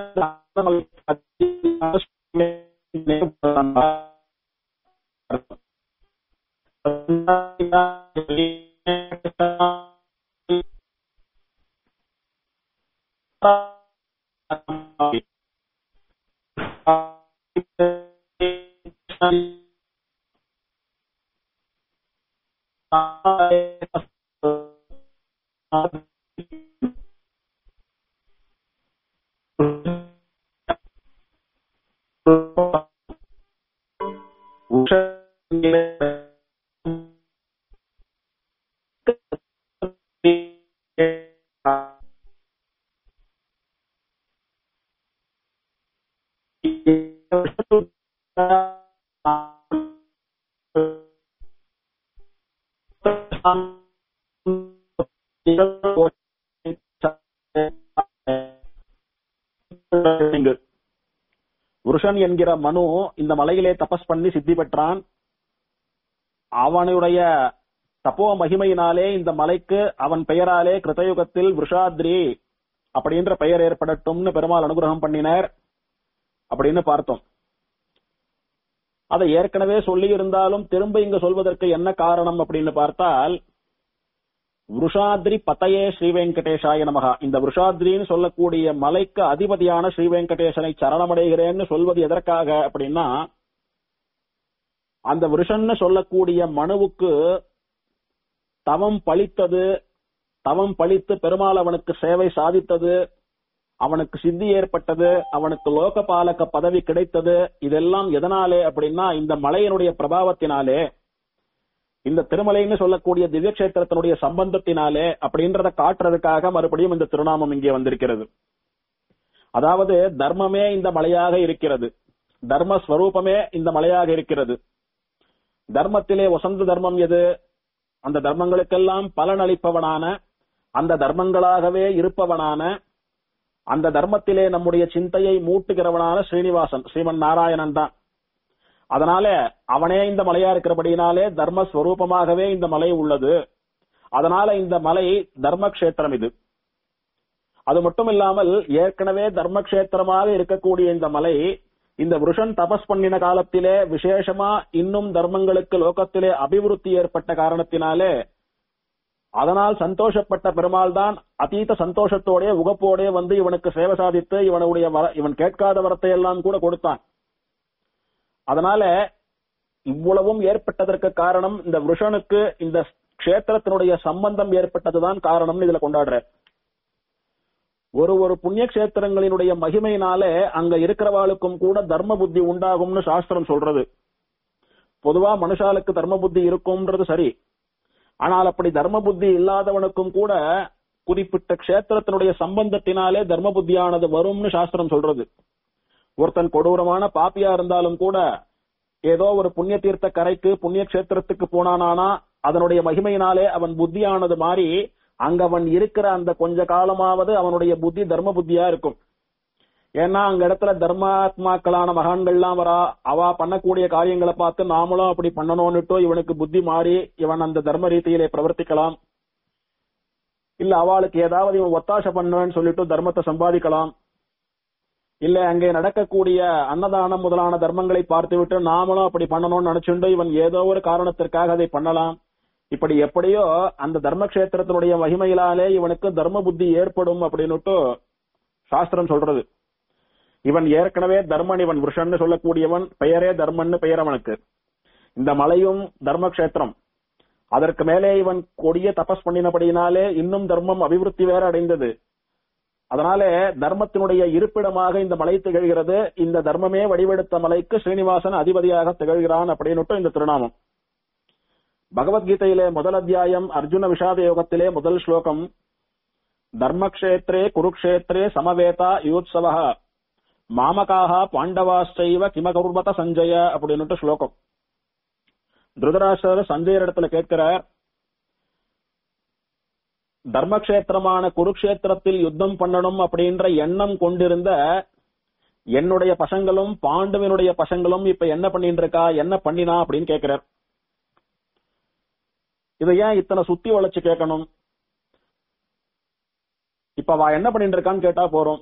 புருஷன் என்கிற மனு இந்த மலையிலே தபஸ் பண்ணி சித்தி பெற்றான் அவனுடைய தப்போ மகிமையினாலே இந்த மலைக்கு அவன் பெயராலே கிருத்தயுகத்தில் விஷாத்ரி அப்படின்ற பெயர் ஏற்படட்டும்னு பெருமாள் அனுகிரகம் பண்ணினார் அப்படின்னு பார்த்தோம் அதை ஏற்கனவே சொல்லி இருந்தாலும் திரும்ப இங்க சொல்வதற்கு என்ன காரணம் அப்படின்னு பார்த்தால் விஷாத்ரி பத்தையே ஸ்ரீ வெங்கடேஷாய நமகா இந்த விஷாத்ரின்னு சொல்லக்கூடிய மலைக்கு அதிபதியான ஸ்ரீ வெங்கடேசனை சரணமடைகிறேன்னு சொல்வது எதற்காக அப்படின்னா அந்த விஷன்னு சொல்லக்கூடிய மனுவுக்கு தவம் பலித்தது தவம் பழித்து பெருமாள் அவனுக்கு சேவை சாதித்தது அவனுக்கு சித்தி ஏற்பட்டது அவனுக்கு லோகபாலக பதவி கிடைத்தது இதெல்லாம் எதனாலே அப்படின்னா இந்த மலையினுடைய பிரபாவத்தினாலே இந்த திருமலைன்னு சொல்லக்கூடிய திவ்யக்ஷேத்திரத்தினுடைய சம்பந்தத்தினாலே அப்படின்றத காட்டுறதுக்காக மறுபடியும் இந்த திருநாமம் இங்கே வந்திருக்கிறது அதாவது தர்மமே இந்த மலையாக இருக்கிறது தர்ம ஸ்வரூபமே இந்த மலையாக இருக்கிறது தர்மத்திலே வசந்த தர்மம் எது அந்த தர்மங்களுக்கெல்லாம் பலன் அளிப்பவனான அந்த தர்மங்களாகவே இருப்பவனான அந்த தர்மத்திலே நம்முடைய சிந்தையை மூட்டுகிறவனான ஸ்ரீனிவாசன் ஸ்ரீமன் நாராயணன் தான் அதனால அவனே இந்த மலையா இருக்கிறபடினாலே தர்மஸ்வரூபமாகவே இந்த மலை உள்ளது அதனால இந்த மலை தர்மக்ஷேத்திரம் இது அது மட்டும் இல்லாமல் ஏற்கனவே தர்மக்ஷேத்திரமாக இருக்கக்கூடிய இந்த மலை இந்த புருஷன் தபஸ் பண்ணின காலத்திலே விசேஷமா இன்னும் தர்மங்களுக்கு லோகத்திலே அபிவிருத்தி ஏற்பட்ட காரணத்தினாலே அதனால் சந்தோஷப்பட்ட பெருமாள் தான் அதீத சந்தோஷத்தோட உகப்போட வந்து இவனுக்கு சேவை சாதித்து இவனுடைய வர- இவன் கேட்காத வரத்தை எல்லாம் கூட கொடுத்தான் அதனால இவ்வளவும் ஏற்பட்டதற்கு காரணம் இந்த புருஷனுக்கு இந்த க்ஷேத்திரத்தினுடைய சம்பந்தம் ஏற்பட்டதுதான் காரணம்னு இதுல கொண்டாடுற ஒரு ஒரு புண்ணிய கஷேத்திரங்களினுடைய மகிமையினாலே அங்க இருக்கிறவாளுக்கும் கூட தர்ம புத்தி உண்டாகும்னு சாஸ்திரம் சொல்றது பொதுவா மனுஷாளுக்கு தர்ம புத்தி இருக்கும்ன்றது சரி ஆனால் அப்படி தர்ம புத்தி இல்லாதவனுக்கும் கூட குறிப்பிட்ட க்ஷேத்திரத்தினுடைய சம்பந்தத்தினாலே தர்ம புத்தியானது வரும்னு சாஸ்திரம் சொல்றது ஒருத்தன் கொடூரமான பாப்பியா இருந்தாலும் கூட ஏதோ ஒரு புண்ணிய தீர்த்த கரைக்கு புண்ணிய கஷேத்திரத்துக்கு போனானானா அதனுடைய மகிமையினாலே அவன் புத்தியானது மாறி அங்க அவன் இருக்கிற அந்த கொஞ்ச காலமாவது அவனுடைய புத்தி தர்ம புத்தியா இருக்கும் ஏன்னா அங்க இடத்துல தர்மாத்மாக்களான மகான்கள்லாம் வரா அவ பண்ணக்கூடிய காரியங்களை பார்த்து நாமளும் அப்படி பண்ணணும்னுட்டு இவனுக்கு புத்தி மாறி இவன் அந்த தர்ம ரீதியிலே பிரவர்த்திக்கலாம் இல்ல அவளுக்கு ஏதாவது இவன் ஒத்தாசை பண்ணுவேன்னு சொல்லிட்டு தர்மத்தை சம்பாதிக்கலாம் இல்ல அங்கே நடக்கக்கூடிய அன்னதானம் முதலான தர்மங்களை பார்த்துவிட்டு நாமளும் அப்படி பண்ணணும்னு நினைச்சுண்டு இவன் ஏதோ ஒரு காரணத்திற்காக அதை பண்ணலாம் இப்படி எப்படியோ அந்த தர்மக்ஷேத்திரத்தினுடைய மகிமையிலாலே இவனுக்கு தர்ம புத்தி ஏற்படும் அப்படின்னுட்டு சாஸ்திரம் சொல்றது இவன் ஏற்கனவே தர்மன் இவன் விஷன்னு சொல்லக்கூடியவன் பெயரே தர்மன்னு பெயர் அவனுக்கு இந்த மலையும் தர்மக்ஷேத்திரம் அதற்கு மேலே இவன் கொடிய தபஸ் பண்ணினபடியினாலே இன்னும் தர்மம் அபிவிருத்தி வேற அடைந்தது அதனாலே தர்மத்தினுடைய இருப்பிடமாக இந்த மலை திகழ்கிறது இந்த தர்மமே வடிவெடுத்த மலைக்கு ஸ்ரீனிவாசன் அதிபதியாக திகழ்கிறான் அப்படின்னுட்டு இந்த திருநாமம் பகவத்கீதையிலே முதல் அத்தியாயம் அர்ஜுன விஷாத யோகத்திலே முதல் ஸ்லோகம் தர்மக்ஷேத்ரே குருக்ஷேத்ரே சமவேதா யூத்சவ மாமகாக பாண்டவாஸ்டைவ கிமகுர்வத சஞ்சய அப்படின்னுட்டு ஸ்லோகம் திருதராஷ்டர் சஞ்சயர் இடத்துல கேட்கிறார் தர்மக்ஷேத்திரமான குருக்ஷேத்திரத்தில் யுத்தம் பண்ணணும் அப்படின்ற எண்ணம் கொண்டிருந்த என்னுடைய பசங்களும் பாண்டுவினுடைய பசங்களும் இப்ப என்ன பண்ணிட்டு இருக்கா என்ன பண்ணினா அப்படின்னு கேட்கிறார் இதை ஏன் இத்தனை சுத்தி வளைச்சு கேட்கணும் இப்ப அவ என்ன பண்ணிட்டு இருக்கான்னு கேட்டா போறோம்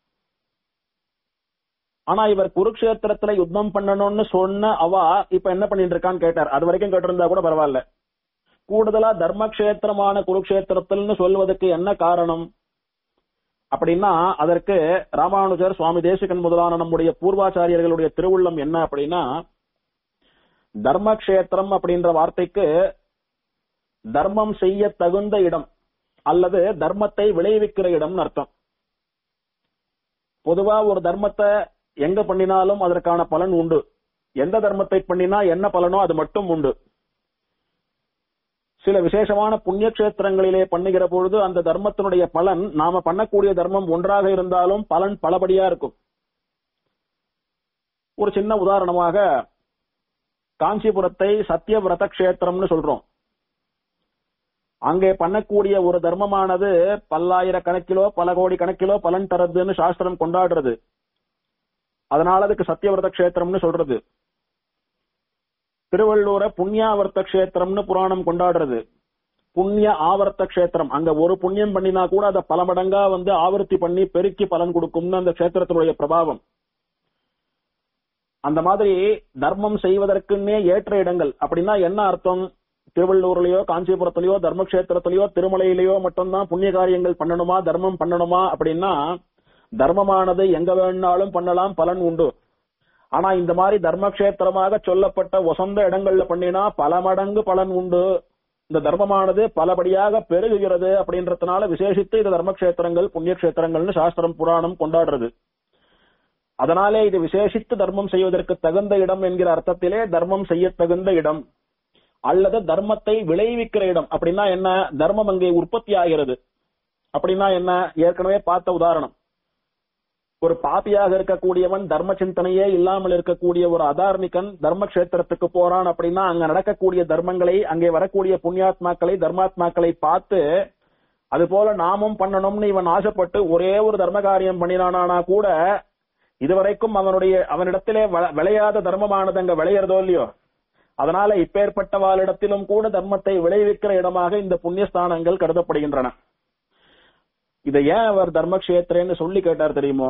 ஆனா இவர் குருக்ஷேத்திரத்துல யுத்தம் பண்ணணும்னு சொன்ன அவ இப்ப என்ன பண்ணிட்டு இருக்கான்னு கேட்டார் அது வரைக்கும் கேட்டிருந்தா கூட பரவாயில்ல கூடுதலா தர்மக்ஷேத்திரமான குருக்ஷேத்திரத்தில்னு சொல்வதற்கு என்ன காரணம் அப்படின்னா அதற்கு ராமானுஜர் சுவாமி தேசிகன் முதலான நம்முடைய பூர்வாச்சாரியர்களுடைய திருவுள்ளம் என்ன அப்படின்னா தர்மக்ஷேத்திரம் அப்படின்ற வார்த்தைக்கு தர்மம் செய்ய தகுந்த இடம் அல்லது தர்மத்தை விளைவிக்கிற இடம்னு அர்த்தம் பொதுவா ஒரு தர்மத்தை எங்க பண்ணினாலும் அதற்கான பலன் உண்டு எந்த தர்மத்தை பண்ணினா என்ன பலனோ அது மட்டும் உண்டு சில விசேஷமான புண்ணிய கஷேத்திரங்களிலே பண்ணுகிற பொழுது அந்த தர்மத்தினுடைய பலன் நாம பண்ணக்கூடிய தர்மம் ஒன்றாக இருந்தாலும் பலன் பலபடியா இருக்கும் ஒரு சின்ன உதாரணமாக காஞ்சிபுரத்தை சத்தியவிரத கஷேத்திரம்னு சொல்றோம் அங்கே பண்ணக்கூடிய ஒரு தர்மமானது பல்லாயிரக்கணக்கிலோ பல கோடி கணக்கிலோ பலன் தரதுன்னு சாஸ்திரம் கொண்டாடுறது அதனால அதுக்கு சத்தியவிரத கஷேத்திரம்னு சொல்றது திருவள்ளூர புண்ணியாவர்த்த கஷேத்திரம்னு புராணம் கொண்டாடுறது புண்ணிய ஆவர்த்த கஷேத்திரம் அங்க ஒரு புண்ணியம் பண்ணினா கூட அதை பல மடங்கா வந்து ஆவர்த்தி பண்ணி பெருக்கி பலன் கொடுக்கும்னு அந்த கஷேத்திரத்தினுடைய பிரபாவம் அந்த மாதிரி தர்மம் செய்வதற்குன்னே ஏற்ற இடங்கள் அப்படின்னா என்ன அர்த்தம் திருவள்ளூர்லயோ காஞ்சிபுரத்திலயோ தர்மக்ஷேத்திரத்திலயோ திருமலையிலயோ மட்டும்தான் புண்ணிய காரியங்கள் பண்ணணுமா தர்மம் பண்ணணுமா அப்படின்னா தர்மமானது எங்க வேணாலும் பண்ணலாம் பலன் உண்டு ஆனா இந்த மாதிரி தர்மக்ஷேத்திரமாக சொல்லப்பட்ட வசந்த இடங்கள்ல பண்ணினா பல மடங்கு பலன் உண்டு இந்த தர்மமானது பலபடியாக பெருகுகிறது அப்படின்றதுனால விசேஷித்து இது தர்மக்ஷேத்திரங்கள் புண்ணிய கஷேத்திரங்கள்னு சாஸ்திரம் புராணம் கொண்டாடுறது அதனாலே இது விசேஷித்து தர்மம் செய்வதற்கு தகுந்த இடம் என்கிற அர்த்தத்திலே தர்மம் செய்ய தகுந்த இடம் அல்லது தர்மத்தை விளைவிக்கிற இடம் அப்படின்னா என்ன தர்மம் அங்கே உற்பத்தி ஆகிறது அப்படின்னா என்ன ஏற்கனவே பார்த்த உதாரணம் ஒரு பாப்பியாக இருக்கக்கூடியவன் தர்ம சிந்தனையே இல்லாமல் இருக்கக்கூடிய ஒரு அதார்மிகன் தர்ம கஷேத்திரத்துக்கு போறான் அப்படின்னா அங்க நடக்கக்கூடிய தர்மங்களை அங்கே வரக்கூடிய புண்ணியாத்மாக்களை தர்மாத்மாக்களை பார்த்து அது போல நாமும் பண்ணணும்னு இவன் ஆசைப்பட்டு ஒரே ஒரு தர்ம காரியம் பண்ணினானா கூட இதுவரைக்கும் அவனுடைய அவனிடத்திலே வ- விளையாத தர்மமானது அங்க விளையறதோ இல்லையோ அதனால இப்பேற்பட்டவாளிடத்திலும் கூட தர்மத்தை விளைவிக்கிற இடமாக இந்த புண்ணியஸ்தானங்கள் கருதப்படுகின்றன இதை ஏன் அவர் தர்மக்ஷேத்திரன்னு சொல்லி கேட்டார் தெரியுமோ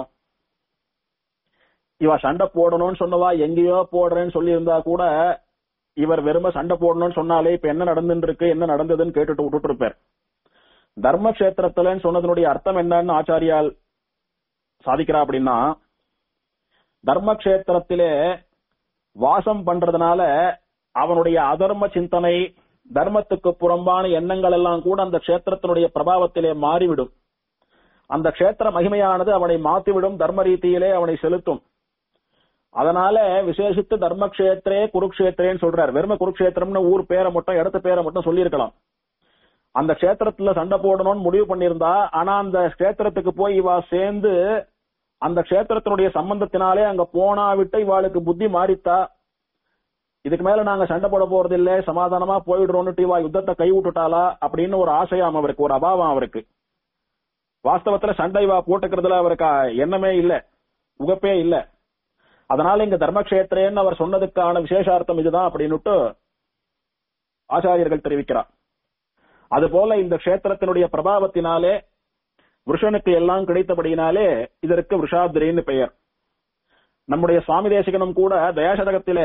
இவ சண்டை போடணும்னு சொன்னவா எங்கேயோ போடுறேன்னு சொல்லி இருந்தா கூட இவர் வெறும சண்டை போடணும்னு சொன்னாலே இப்ப என்ன நடந்துட்டு இருக்கு என்ன நடந்ததுன்னு கேட்டுட்டு விட்டுட்டு இருப்பார் தர்மக்ஷேத்திரத்துலன்னு சொன்னதனுடைய அர்த்தம் என்னன்னு ஆச்சாரியால் சாதிக்கிறா அப்படின்னா தர்மக்ஷேத்திரத்திலே வாசம் பண்றதுனால அவனுடைய அதர்ம சிந்தனை தர்மத்துக்கு புறம்பான எண்ணங்கள் எல்லாம் கூட அந்த க்ஷேத்திரத்தினுடைய பிரபாவத்திலே மாறிவிடும் அந்த க்ஷேத்திர மகிமையானது அவனை மாத்திவிடும் தர்ம ரீதியிலே அவனை செலுத்தும் அதனால விசேஷித்து தர்மக்ஷேத்திரே குருக்ஷேத்திரேன்னு சொல்றார் வெறும குருக்ஷேத்திரம்னு ஊர் பேரை மட்டும் இடத்து பேரை மட்டும் சொல்லியிருக்கலாம் அந்த க்ஷேத்திரத்துல சண்டை போடணும்னு முடிவு பண்ணியிருந்தா ஆனா அந்த க்ஷேத்திரத்துக்கு போய் இவா சேர்ந்து அந்த க்ஷேத்திரத்தினுடைய சம்பந்தத்தினாலே அங்க போனா விட்டு இவாளுக்கு புத்தி மாறித்தா இதுக்கு மேல நாங்க சண்டை போட போறது இல்ல சமாதானமா போயிடுறோம்னு இவா யுத்தத்தை கை விட்டுட்டாளா அப்படின்னு ஒரு ஆசையாம் அவருக்கு ஒரு அபாவம் அவருக்கு வாஸ்தவத்துல சண்டை இவா போட்டுக்கிறதுல அவருக்கு எண்ணமே இல்ல உகப்பே இல்ல அதனால இங்க தர்மக்ஷேத்திரேன்னு அவர் சொன்னதுக்கான விசேஷார்த்தம் இதுதான் அப்படின்னுட்டு ஆச்சாரியர்கள் தெரிவிக்கிறார் அதுபோல இந்த க்ஷேத்திரத்தினுடைய பிரபாவத்தினாலே விருஷனுக்கு எல்லாம் கிடைத்தபடியினாலே இதற்கு விஷாதிரின்னு பெயர் நம்முடைய சுவாமி தேசிகனும் கூட தயாசதகத்திலே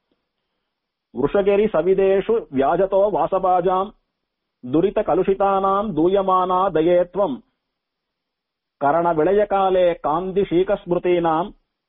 வృషగిరి సవిదేషు వ్యాజతో వాసబాజాం దురిత కలుషితానాం దూయమానా దయేత్వం కరణ విళయకాలే కాంతి శీకస్మృతీనాம்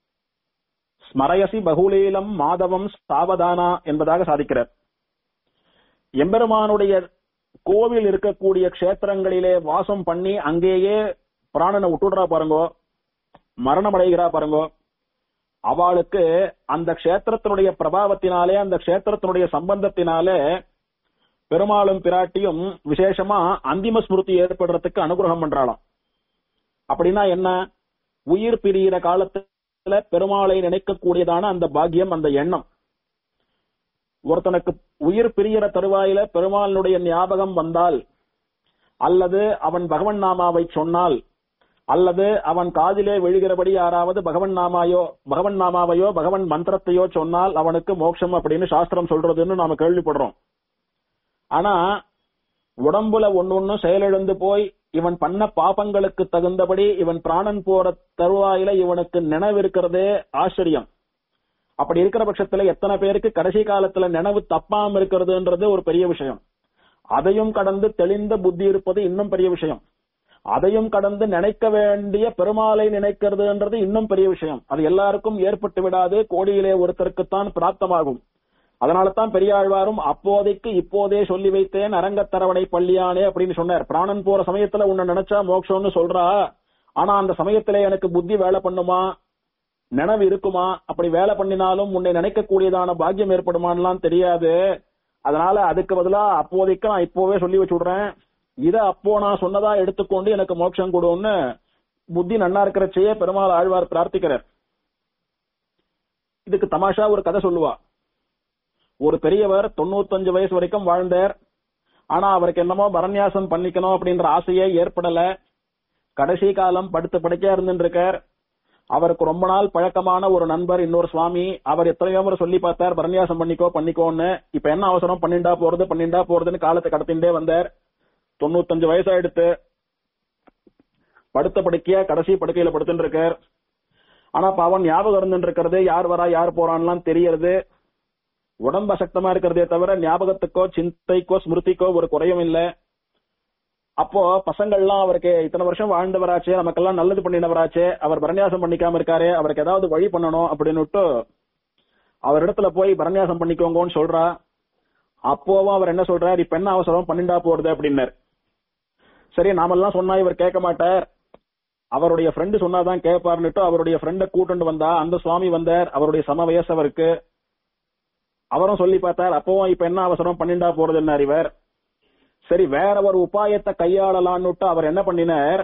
ஸ்மரயசி பகுலீலம் மாதவம் சாவதானா என்பதாக சாதிக்கிறார் எம்பெருமானுடைய கோவில் இருக்கக்கூடிய க்ஷேத்திரங்களிலே வாசம் பண்ணி அங்கேயே பிராணனை விட்டுடுறா பாருங்கோ மரணம் அடைகிறா பாருங்கோ அவளுக்கு அந்த க்ஷேத்திரத்தினுடைய பிரபாவத்தினாலே அந்த க்ஷேத்திரத்தினுடைய சம்பந்தத்தினாலே பெருமாளும் பிராட்டியும் விசேஷமா அந்திம ஸ்மிருதி ஏற்படுறதுக்கு அனுகிரகம் பண்றாளாம் அப்படின்னா என்ன உயிர் பிரியிற காலத்துல பெருமாளை நினைக்கக்கூடியதான அந்த பாக்கியம் அந்த எண்ணம் ஒருத்தனுக்கு உயிர் பிரியிற தருவாயில பெருமாளுடைய ஞாபகம் வந்தால் அல்லது அவன் பகவன் நாமாவை சொன்னால் அல்லது அவன் காதிலே விழுகிறபடி யாராவது பகவன் நாமாயோ பகவன் நாமாவையோ பகவன் மந்திரத்தையோ சொன்னால் அவனுக்கு மோட்சம் அப்படின்னு சாஸ்திரம் சொல்றதுன்னு நாம கேள்விப்படுறோம் ஆனா உடம்புல ஒன்னொன்னு செயலிழந்து போய் இவன் பண்ண பாபங்களுக்கு தகுந்தபடி இவன் பிராணன் போற தருவாயில இவனுக்கு நினைவு இருக்கிறதே ஆச்சரியம் அப்படி இருக்கிற பட்சத்துல எத்தனை பேருக்கு கடைசி காலத்துல நினைவு தப்பாம இருக்கிறதுன்றது ஒரு பெரிய விஷயம் அதையும் கடந்து தெளிந்த புத்தி இருப்பது இன்னும் பெரிய விஷயம் அதையும் கடந்து நினைக்க வேண்டிய பெருமாளை நினைக்கிறதுன்றது இன்னும் பெரிய விஷயம் அது எல்லாருக்கும் ஏற்பட்டு விடாது கோடியிலே ஒருத்தருக்குத்தான் பிராப்தமாகும் அதனால தான் பெரியாழ்வாரும் அப்போதைக்கு இப்போதே சொல்லி வைத்தேன் அரங்கத்தரவணை பள்ளியானே அப்படின்னு சொன்னார் பிராணன் போற சமயத்துல உன்னை நினைச்சா மோட்சம்னு சொல்றா ஆனா அந்த சமயத்திலே எனக்கு புத்தி வேலை பண்ணுமா நினைவு இருக்குமா அப்படி வேலை பண்ணினாலும் உன்னை நினைக்கக்கூடியதான பாக்கியம் ஏற்படுமான்லாம் தெரியாது அதனால அதுக்கு பதிலா அப்போதைக்கு நான் இப்போவே சொல்லி வச்சு விடுறேன் இத அப்போ நான் சொன்னதா எடுத்துக்கொண்டு எனக்கு மோட்சம் கொடுன்னு புத்தி நன்னா இருக்கிறச்சேயே பெருமாள் ஆழ்வார் பிரார்த்திக்கிறார் இதுக்கு தமாஷா ஒரு கதை சொல்லுவா ஒரு பெரியவர் தொண்ணூத்தஞ்சு வயசு வரைக்கும் வாழ்ந்தார் ஆனா அவருக்கு என்னமோ பரநியாசம் பண்ணிக்கணும் அப்படின்ற ஆசையே ஏற்படல கடைசி காலம் படுத்து படுக்கையா இருந்துட்டு இருக்கார் அவருக்கு ரொம்ப நாள் பழக்கமான ஒரு நண்பர் இன்னொரு சுவாமி அவர் எத்தனையோ முறை சொல்லி பார்த்தார் பரநியாசம் பண்ணிக்கோ பண்ணிக்கோன்னு இப்ப என்ன அவசரம் பண்ணிண்டா போறது பண்ணிண்டா போறதுன்னு காலத்தை கடத்திண்டே வந்தார் தொண்ணூத்தஞ்சு வயசாயிடுத்து படுத்த படுக்கையா கடைசி படுக்கையில படுத்துட்டு இருக்கார் ஆனா பாவம் ஞாபகம் இருந்துட்டு இருக்கிறது யார் வரா யார் போறான்லாம் தெரியறது உடம்பு அசக்தமா இருக்கிறதே தவிர ஞாபகத்துக்கோ சிந்தைக்கோ ஸ்மிருதிக்கோ ஒரு குறையும் இல்ல அப்போ பசங்கள்லாம் அவருக்கு இத்தனை வருஷம் வாழ்ந்தவராச்சே நமக்கெல்லாம் நல்லது பண்ணினவராச்சே அவர் பரநியாசம் பண்ணிக்காம இருக்காரே அவருக்கு ஏதாவது வழி பண்ணணும் அப்படின்னுட்டு அவரிடத்துல போய் பரநியாசம் பண்ணிக்கோங்கன்னு சொல்றா அப்போவும் அவர் என்ன சொல்றார் இப்ப என்ன அவசரம் பன்னெண்டா போறது அப்படின்னார் சரி நாமெல்லாம் சொன்னா இவர் கேட்க மாட்டார் அவருடைய ஃப்ரெண்டு சொன்னாதான் கேட்பாருன்னுட்டு அவருடைய ஃப்ரெண்ட கூட்டிட்டு வந்தா அந்த சுவாமி வந்தார் அவருடைய சம வயசு அவருக்கு அவரும் சொல்லி பார்த்தார் அப்பவும் இப்ப என்ன அவசரம் பன்னெண்டா போறதுன்னார் இவர் சரி வேற ஒரு உபாயத்தை கையாளலான்னுட்டு அவர் என்ன பண்ணினார்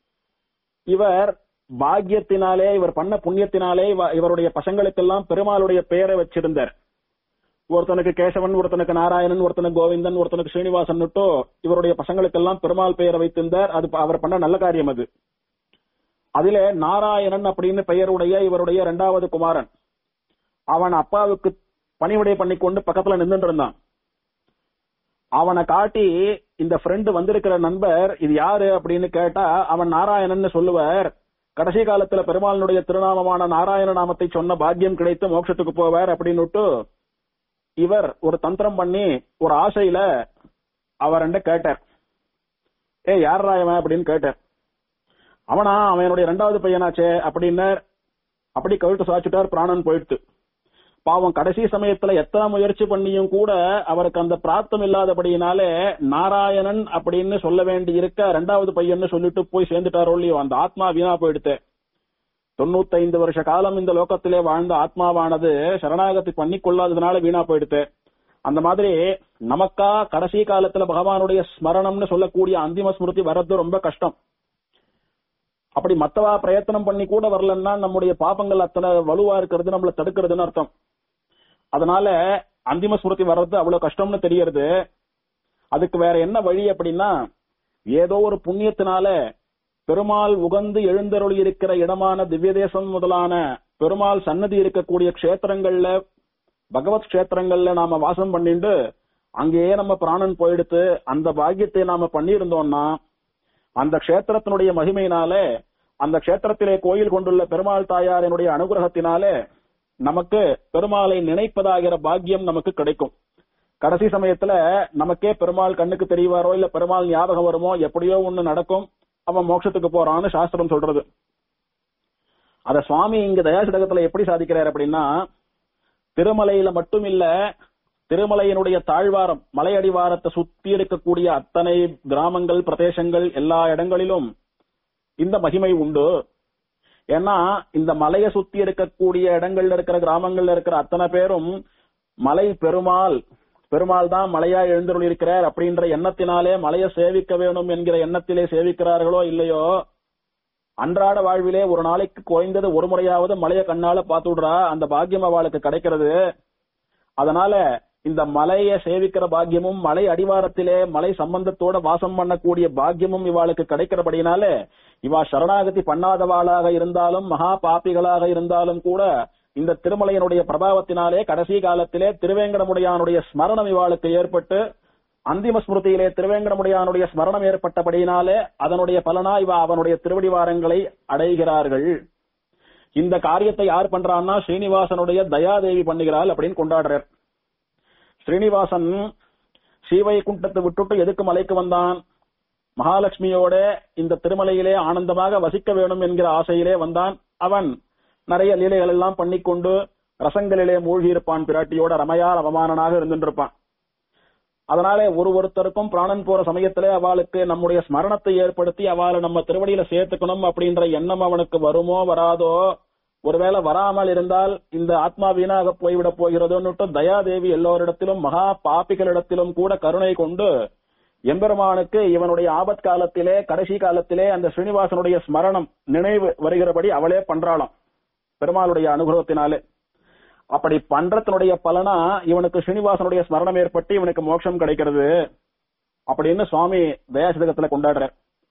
இவர் பாக்கியத்தினாலே இவர் பண்ண புண்ணியத்தினாலே இவ- இவருடைய பசங்களுக்கெல்லாம் பெருமாளுடைய பெயரை வச்சிருந்தார் ஒருத்தனுக்கு கேசவன் ஒருத்தனுக்கு நாராயணன் ஒருத்தனுக்கு கோவிந்தன் ஒருத்தனுக்கு ஸ்ரீனிவாசன் இவருடைய பசங்களுக்கெல்லாம் பெருமாள் பெயரை வைத்திருந்தார் அது ப- அவர் பண்ண நல்ல காரியம் அது அதிலே நாராயணன் அப்படின்னு பெயருடைய இவருடைய இரண்டாவது குமாரன் அவன் அப்பாவுக்கு பணிவிடை பண்ணிக்கொண்டு பக்கத்துல நின்னுட்டு இருந்தான் அவனை காட்டி இந்த ஃப்ரெண்டு வந்திருக்கிற நண்பர் இது யாரு அப்படின்னு கேட்டா அவன் நாராயணன் சொல்லுவார் கடைசி காலத்துல பெருமாளினுடைய திருநாமமான நாராயண நாமத்தை சொன்ன பாக்கியம் கிடைத்து மோட்சத்துக்கு போவார் அப்படின்னுட்டு இவர் ஒரு தந்திரம் பண்ணி ஒரு ஆசையில அவர்கிட்ட கேட்டார் ஏ யாரா இவன் அப்படின்னு கேட்டார் அவனா அவன் என்னுடைய ரெண்டாவது பையனாச்சே அப்படின்னார் அப்படி கழுத்து சாச்சுட்டார் பிராணன் போயிடுத்து பாவம் கடைசி சமயத்துல எத்தனை முயற்சி பண்ணியும் கூட அவருக்கு அந்த பிராப்தம் இல்லாதபடியினாலே நாராயணன் அப்படின்னு சொல்ல வேண்டி இருக்க ரெண்டாவது பையன்னு சொல்லிட்டு போய் சேர்ந்துட்டாரோ இல்லையோ அந்த ஆத்மா வீணா போயிடுத்து தொண்ணூத்தைந்து வருஷ காலம் இந்த லோகத்திலே வாழ்ந்த ஆத்மாவானது சரணாகதி பண்ணி கொள்ளாததுனால வீணா போயிடுத்து அந்த மாதிரி நமக்கா கடைசி காலத்துல பகவானுடைய ஸ்மரணம்னு சொல்லக்கூடிய அந்திம ஸ்மிருதி வர்றது ரொம்ப கஷ்டம் அப்படி மத்தவா பிரயத்தனம் பண்ணி கூட வரலன்னா நம்முடைய பாபங்கள் அத்தனை வலுவா இருக்கிறது நம்மள தடுக்கிறதுன்னு அர்த்தம் அதனால அந்திம ஸ்மிருதி வர்றது அவ்வளவு கஷ்டம்னு தெரியறது அதுக்கு வேற என்ன வழி அப்படின்னா ஏதோ ஒரு புண்ணியத்தினால பெருமாள் உகந்து எழுந்தருளி இருக்கிற இடமான திவ்ய தேசம் முதலான பெருமாள் சன்னதி இருக்கக்கூடிய க்ஷேத்திரங்கள்ல பகவத் க்ஷேத்திரங்கள்ல நாம வாசம் பண்ணிட்டு அங்கேயே நம்ம பிராணன் போயிடுத்து அந்த பாக்கியத்தை நாம பண்ணியிருந்தோம்னா அந்த க்ஷேத்திரத்தினுடைய மகிமையினாலே அந்த க்ஷேத்திரத்திலே கோயில் கொண்டுள்ள பெருமாள் தாயாரினுடைய அனுகிரகத்தினாலே நமக்கு பெருமாளை நினைப்பதாகிற பாக்கியம் நமக்கு கிடைக்கும் கடைசி சமயத்துல நமக்கே பெருமாள் கண்ணுக்கு தெரியவாரோ இல்ல பெருமாள் ஞாபகம் வருமோ எப்படியோ ஒண்ணு நடக்கும் அவன் மோட்சத்துக்கு போறான்னு சாஸ்திரம் சொல்றது அத சுவாமி இங்க தயாசிடகத்துல எப்படி சாதிக்கிறார் அப்படின்னா திருமலையில மட்டும் இல்ல திருமலையினுடைய தாழ்வாரம் மலையடிவாரத்தை சுத்தி இருக்கக்கூடிய அத்தனை கிராமங்கள் பிரதேசங்கள் எல்லா இடங்களிலும் இந்த மகிமை உண்டு ஏன்னா இந்த மலையை சுத்தி இருக்கக்கூடிய இடங்கள்ல இருக்கிற கிராமங்கள்ல இருக்கிற அத்தனை பேரும் மலை பெருமாள் பெருமாள் தான் மலையா எழுந்தருள் இருக்கிறார் அப்படின்ற எண்ணத்தினாலே மலையை சேவிக்க வேணும் என்கிற எண்ணத்திலே சேவிக்கிறார்களோ இல்லையோ அன்றாட வாழ்விலே ஒரு நாளைக்கு குறைந்தது ஒரு முறையாவது மலையை கண்ணால பார்த்து விடுறா அந்த பாக்கியம் அவளுக்கு கிடைக்கிறது அதனால இந்த மலையை சேவிக்கிற பாக்கியமும் மலை அடிவாரத்திலே மலை சம்பந்தத்தோட வாசம் பண்ணக்கூடிய பாக்கியமும் இவாளுக்கு கிடைக்கிறபடினால இவா சரணாகதி பண்ணாதவாளாக இருந்தாலும் மகா பாப்பிகளாக இருந்தாலும் கூட இந்த திருமலையினுடைய பிரபாவத்தினாலே கடைசி காலத்திலே திருவேங்கடமுடையானுடைய ஸ்மரணம் இவாளுக்கு ஏற்பட்டு அந்திம ஸ்மிருதியிலே திருவேங்கடமுடையானுடைய ஸ்மரணம் ஏற்பட்டபடியினாலே அதனுடைய பலனா இவ அவனுடைய திருவடிவாரங்களை அடைகிறார்கள் இந்த காரியத்தை யார் பண்றான்னா ஸ்ரீனிவாசனுடைய தயாதேவி பண்ணுகிறாள் அப்படின்னு கொண்டாடுறார் ஸ்ரீனிவாசன் ஸ்ரீவைகுண்டத்தை விட்டுட்டு எதுக்கு மலைக்கு வந்தான் மகாலட்சுமியோட இந்த திருமலையிலே ஆனந்தமாக வசிக்க வேணும் என்கிற ஆசையிலே வந்தான் அவன் நிறைய லீலைகள் எல்லாம் பண்ணிக்கொண்டு ரசங்களிலே மூழ்கி இருப்பான் பிராட்டியோட ரமையார் அவமானனாக இருந்துருப்பான் அதனாலே ஒரு ஒருத்தருக்கும் பிராணன் போற சமயத்திலே அவளுக்கு நம்முடைய ஸ்மரணத்தை ஏற்படுத்தி அவளை நம்ம திருவடியில சேர்த்துக்கணும் அப்படின்ற எண்ணம் அவனுக்கு வருமோ வராதோ ஒருவேளை வராமல் இருந்தால் இந்த ஆத்மா வீணாக போய்விட போகிறதோன்னுட்டு தயாதேவி எல்லோரிடத்திலும் மகா பாப்பிகளிடத்திலும் கூட கருணை கொண்டு எம்பெருமானுக்கு இவனுடைய ஆபத் காலத்திலே கடைசி காலத்திலே அந்த ஸ்ரீனிவாசனுடைய ஸ்மரணம் நினைவு வருகிறபடி அவளே பண்றாளாம் பெருமாளுடைய அனுகிரகத்தினாலே அப்படி பண்றதனுடைய பலனா இவனுக்கு ஸ்ரீனிவாசனுடைய ஸ்மரணம் ஏற்பட்டு இவனுக்கு மோட்சம் கிடைக்கிறது அப்படின்னு சுவாமி தயாசிதகத்துல கொண்டாடுற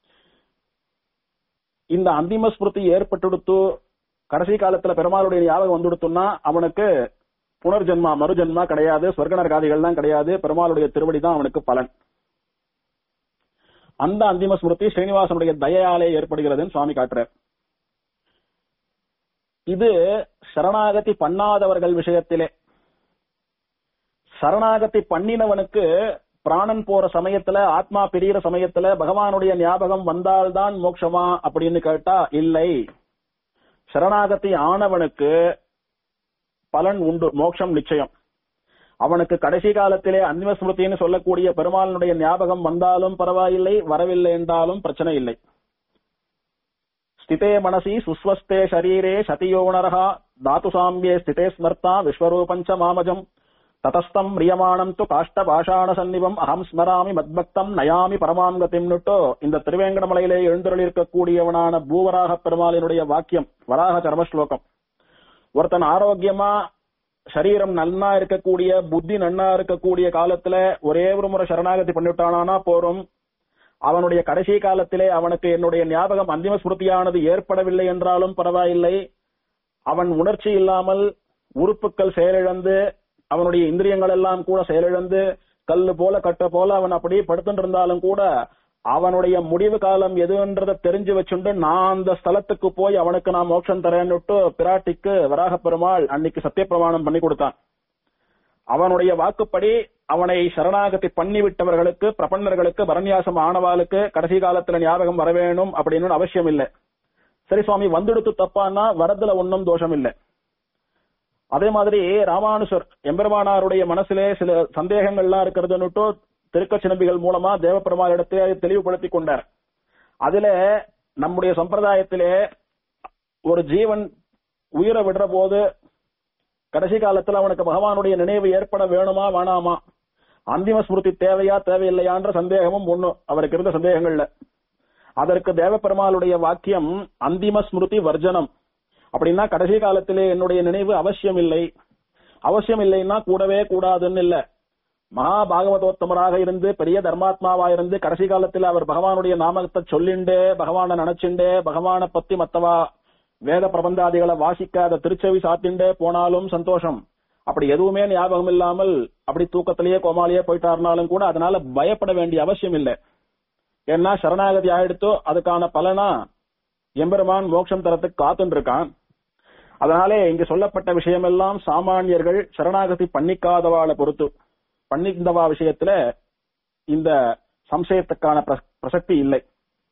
இந்த அந்திம ஸ்மிருதி ஏற்பட்டுடுத்து கடைசி காலத்துல பெருமாளுடைய ஞாபகம் வந்துடுத்துன்னா அவனுக்கு புனர்ஜென்மா மறுஜென்மா கிடையாது சொர்க்க நரகாதிகள் தான் கிடையாது பெருமாளுடைய திருவடி தான் அவனுக்கு பலன் அந்த அந்திம ஸ்மிருதி ஸ்ரீனிவாசனுடைய தயாலே ஏற்படுகிறதுன்னு சுவாமி காட்டுறார் இது சரணாகதி பண்ணாதவர்கள் விஷயத்திலே சரணாகதி பண்ணினவனுக்கு பிராணன் போற சமயத்துல ஆத்மா பிரியிற சமயத்துல பகவானுடைய ஞாபகம் வந்தால்தான் மோட்சமா அப்படின்னு கேட்டா இல்லை சரணாகதி ஆனவனுக்கு பலன் உண்டு மோட்சம் நிச்சயம் அவனுக்கு கடைசி காலத்திலே அந்திம ஸ்மிருதின்னு சொல்லக்கூடிய பெருமாளினுடைய ஞாபகம் வந்தாலும் பரவாயில்லை வரவில்லை என்றாலும் பிரச்சனை இல்லை ஸ்திதே மனசி சுஸ்வஸ்தே ஷரீரே சதியோணரா தாத்து சாம்பியே ஸ்திதே ஸ்மர்த்தா விஸ்வரூபஞ்ச மாமஜம் ததஸ்தம் ரியமானம் து காஷ்ட பாஷாண சன்னிவம் அகம் ஸ்மராமி மத்பக்தம் நயாமி பரமாம் கதிம்னுட்டோ இந்த திருவேங்கடமலையிலே எழுந்தருளிருக்கக்கூடியவனான பூவராக பெருமாளினுடைய வாக்கியம் வராக சர்மஸ்லோகம் ஒருத்தன் ஆரோக்கியமா சரீரம் நன்னா இருக்கக்கூடிய புத்தி நன்னா இருக்கக்கூடிய காலத்துல ஒரே ஒரு முறை சரணாகதி பண்ணிவிட்டானா போரும் அவனுடைய கடைசி காலத்திலே அவனுக்கு என்னுடைய ஞாபகம் அந்திம ஸ்மிருதியானது ஏற்படவில்லை என்றாலும் பரவாயில்லை அவன் உணர்ச்சி இல்லாமல் உறுப்புகள் செயலிழந்து அவனுடைய இந்திரியங்கள் எல்லாம் கூட செயலிழந்து கல்லு போல கட்ட போல அவன் அப்படியே படுத்துட்டு இருந்தாலும் கூட அவனுடைய முடிவு காலம் எதுன்றத தெரிஞ்சு வச்சுண்டு நான் அந்த ஸ்தலத்துக்கு போய் அவனுக்கு நான் மோட்சம் தரேன்னுட்டு பிராட்டிக்கு வராக பெருமாள் அன்னைக்கு சத்தியப்பிரமாணம் பண்ணி கொடுத்தான் அவனுடைய வாக்குப்படி அவனை சரணாகதி பண்ணி விட்டவர்களுக்கு பிரபன்னர்களுக்கு வரநியாசம் ஆனவாளுக்கு கடைசி காலத்துல ஞாபகம் வர வேணும் அப்படின்னு அவசியம் இல்லை சரி சுவாமி வந்துடுத்து தப்பான்னா வரதுல ஒன்னும் தோஷம் இல்லை அதே மாதிரி ராமானுசர் எம்பெருமானாருடைய மனசிலே சில சந்தேகங்கள்லாம் இருக்கிறதுன்னுட்டு திருக்கச்சினம்பிகள் மூலமா தேவப்பெருமாளிடத்தை அதை தெளிவுபடுத்திக் கொண்டார் அதுல நம்முடைய சம்பிரதாயத்திலே ஒரு ஜீவன் உயிரை விடுற போது கடைசி காலத்துல அவனுக்கு பகவானுடைய நினைவு ஏற்பட வேணுமா வேணாமா அந்திம ஸ்மிருதி தேவையா தேவையில்லையான்ற சந்தேகமும் ஒண்ணு அவருக்கு இருந்த சந்தேகங்கள்ல அதற்கு தேவப்பெருமாளுடைய வாக்கியம் அந்திம ஸ்மிருதி வர்ஜனம் அப்படின்னா கடைசி காலத்திலே என்னுடைய நினைவு அவசியம் இல்லை அவசியம் இல்லைன்னா கூடவே கூடாதுன்னு இல்ல மகா பாகவதோத்தமராக இருந்து பெரிய தர்மாத்மாவா இருந்து கடைசி காலத்துல அவர் பகவானுடைய நாமத்தை சொல்லிண்டே பகவானை நினைச்சுண்டே பகவானை பத்தி மத்தவா வேத பிரபந்தாதிகளை வாசிக்காத திருச்செவி சாத்திண்டே போனாலும் சந்தோஷம் அப்படி எதுவுமே ஞாபகம் இல்லாமல் அப்படி தூக்கத்திலேயே கோமாளியே போயிட்டாருனாலும் கூட அதனால பயப்பட வேண்டிய அவசியம் இல்லை ஏன்னா சரணாகதி ஆயிடுத்தோ அதுக்கான பலனா எம்பெருமான் மோட்சம் தரத்துக்கு காத்துட்டு இருக்கான் அதனாலே இங்கு சொல்லப்பட்ட விஷயமெல்லாம் சாமானியர்கள் சரணாகதி பண்ணிக்காதவாளை பொறுத்து பண்ணிந்தவா விஷயத்துல இந்த சம்சயத்துக்கான பிரஸ்- பிரசக்தி இல்லை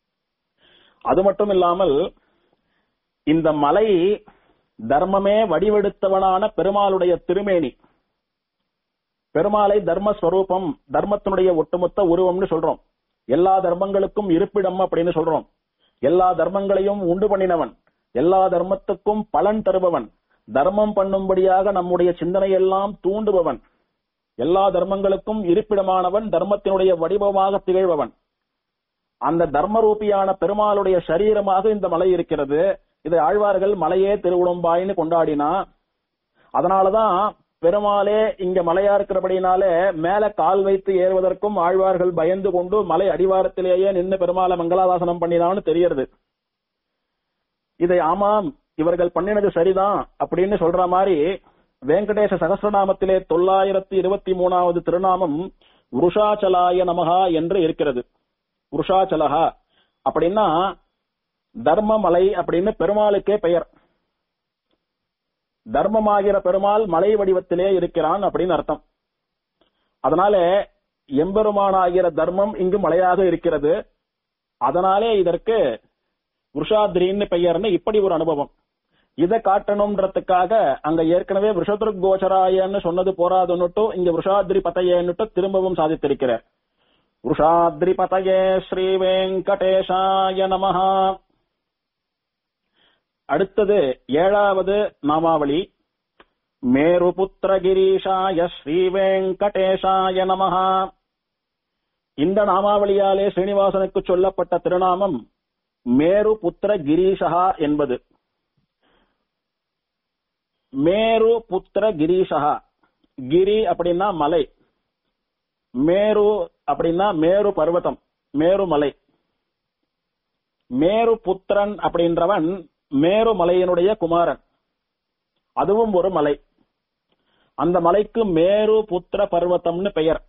அது மட்டும் இல்லாமல் இந்த மலை தர்மமே வடிவெடுத்தவனான பெருமாளுடைய திருமேனி பெருமாளை தர்மஸ்வரூபம் தர்மத்தினுடைய ஒட்டுமொத்த உருவம்னு சொல்றோம் எல்லா தர்மங்களுக்கும் இருப்பிடம் அப்படின்னு சொல்றோம் எல்லா தர்மங்களையும் உண்டு பண்ணினவன் எல்லா தர்மத்துக்கும் பலன் தருபவன் தர்மம் பண்ணும்படியாக நம்முடைய சிந்தனையெல்லாம் தூண்டுபவன் எல்லா தர்மங்களுக்கும் இருப்பிடமானவன் தர்மத்தினுடைய வடிவமாக திகழ்பவன் அந்த தர்மரூபியான பெருமாளுடைய சரீரமாக இந்த மலை இருக்கிறது இதை ஆழ்வார்கள் மலையே திருவுடம்பாயின்னு கொண்டாடினா அதனாலதான் பெருமாளே இங்க மலையா இருக்கிறபடினாலே மேல கால் வைத்து ஏறுவதற்கும் ஆழ்வார்கள் பயந்து கொண்டு மலை அடிவாரத்திலேயே நின்னு பெருமாளை மங்களாதாசனம் பண்ணினான்னு தெரியறது இதை ஆமாம் இவர்கள் பண்ணினது சரிதான் அப்படின்னு சொல்ற மாதிரி வெங்கடேச சகஸ்ரநாமத்திலே தொள்ளாயிரத்தி இருபத்தி மூணாவது திருநாமம் உருஷாச்சலாய நமகா என்று இருக்கிறது உருஷாச்சலகா அப்படின்னா தர்மமலை அப்படின்னு பெருமாளுக்கே பெயர் தர்மமாகிற பெருமாள் மலை வடிவத்திலே இருக்கிறான் அப்படின்னு அர்த்தம் அதனால எம்பெருமானாகிற தர்மம் இங்கு மலையாக இருக்கிறது அதனாலே இதற்கு விஷாத்ரின்னு பெயர்னு இப்படி ஒரு அனுபவம் இதை காட்டணும்ன்றதுக்காக அங்க ஏற்கனவே விஷத்ருக் கோச்சராயன்னு சொன்னது போராதுன்னுட்டு இங்க விஷாத்ரி பதையன்னுட்டு திரும்பவும் சாதித்திருக்கிறார் விஷாத்ரி பதையே ஸ்ரீ வெங்கடேஷாய நமஹா அடுத்தது ஏழாவது நாமாவளி மேருபுத்திர கிரீஷாய ஸ்ரீ வெங்கடேஷாய நமஹா இந்த நாமாவளியாலே ஸ்ரீனிவாசனுக்கு சொல்லப்பட்ட திருநாமம் மேரு புத்திர கிரீஷா என்பது மேரு புத்திர கிரீஷா கிரி அப்படின்னா மலை மேரு அப்படின்னா மேரு பர்வதம் மேரு மலை மேரு புத்திரன் அப்படின்றவன் மேரு மலையினுடைய குமாரன் அதுவும் ஒரு மலை அந்த மலைக்கு மேரு புத்திர பர்வதம்னு பெயர்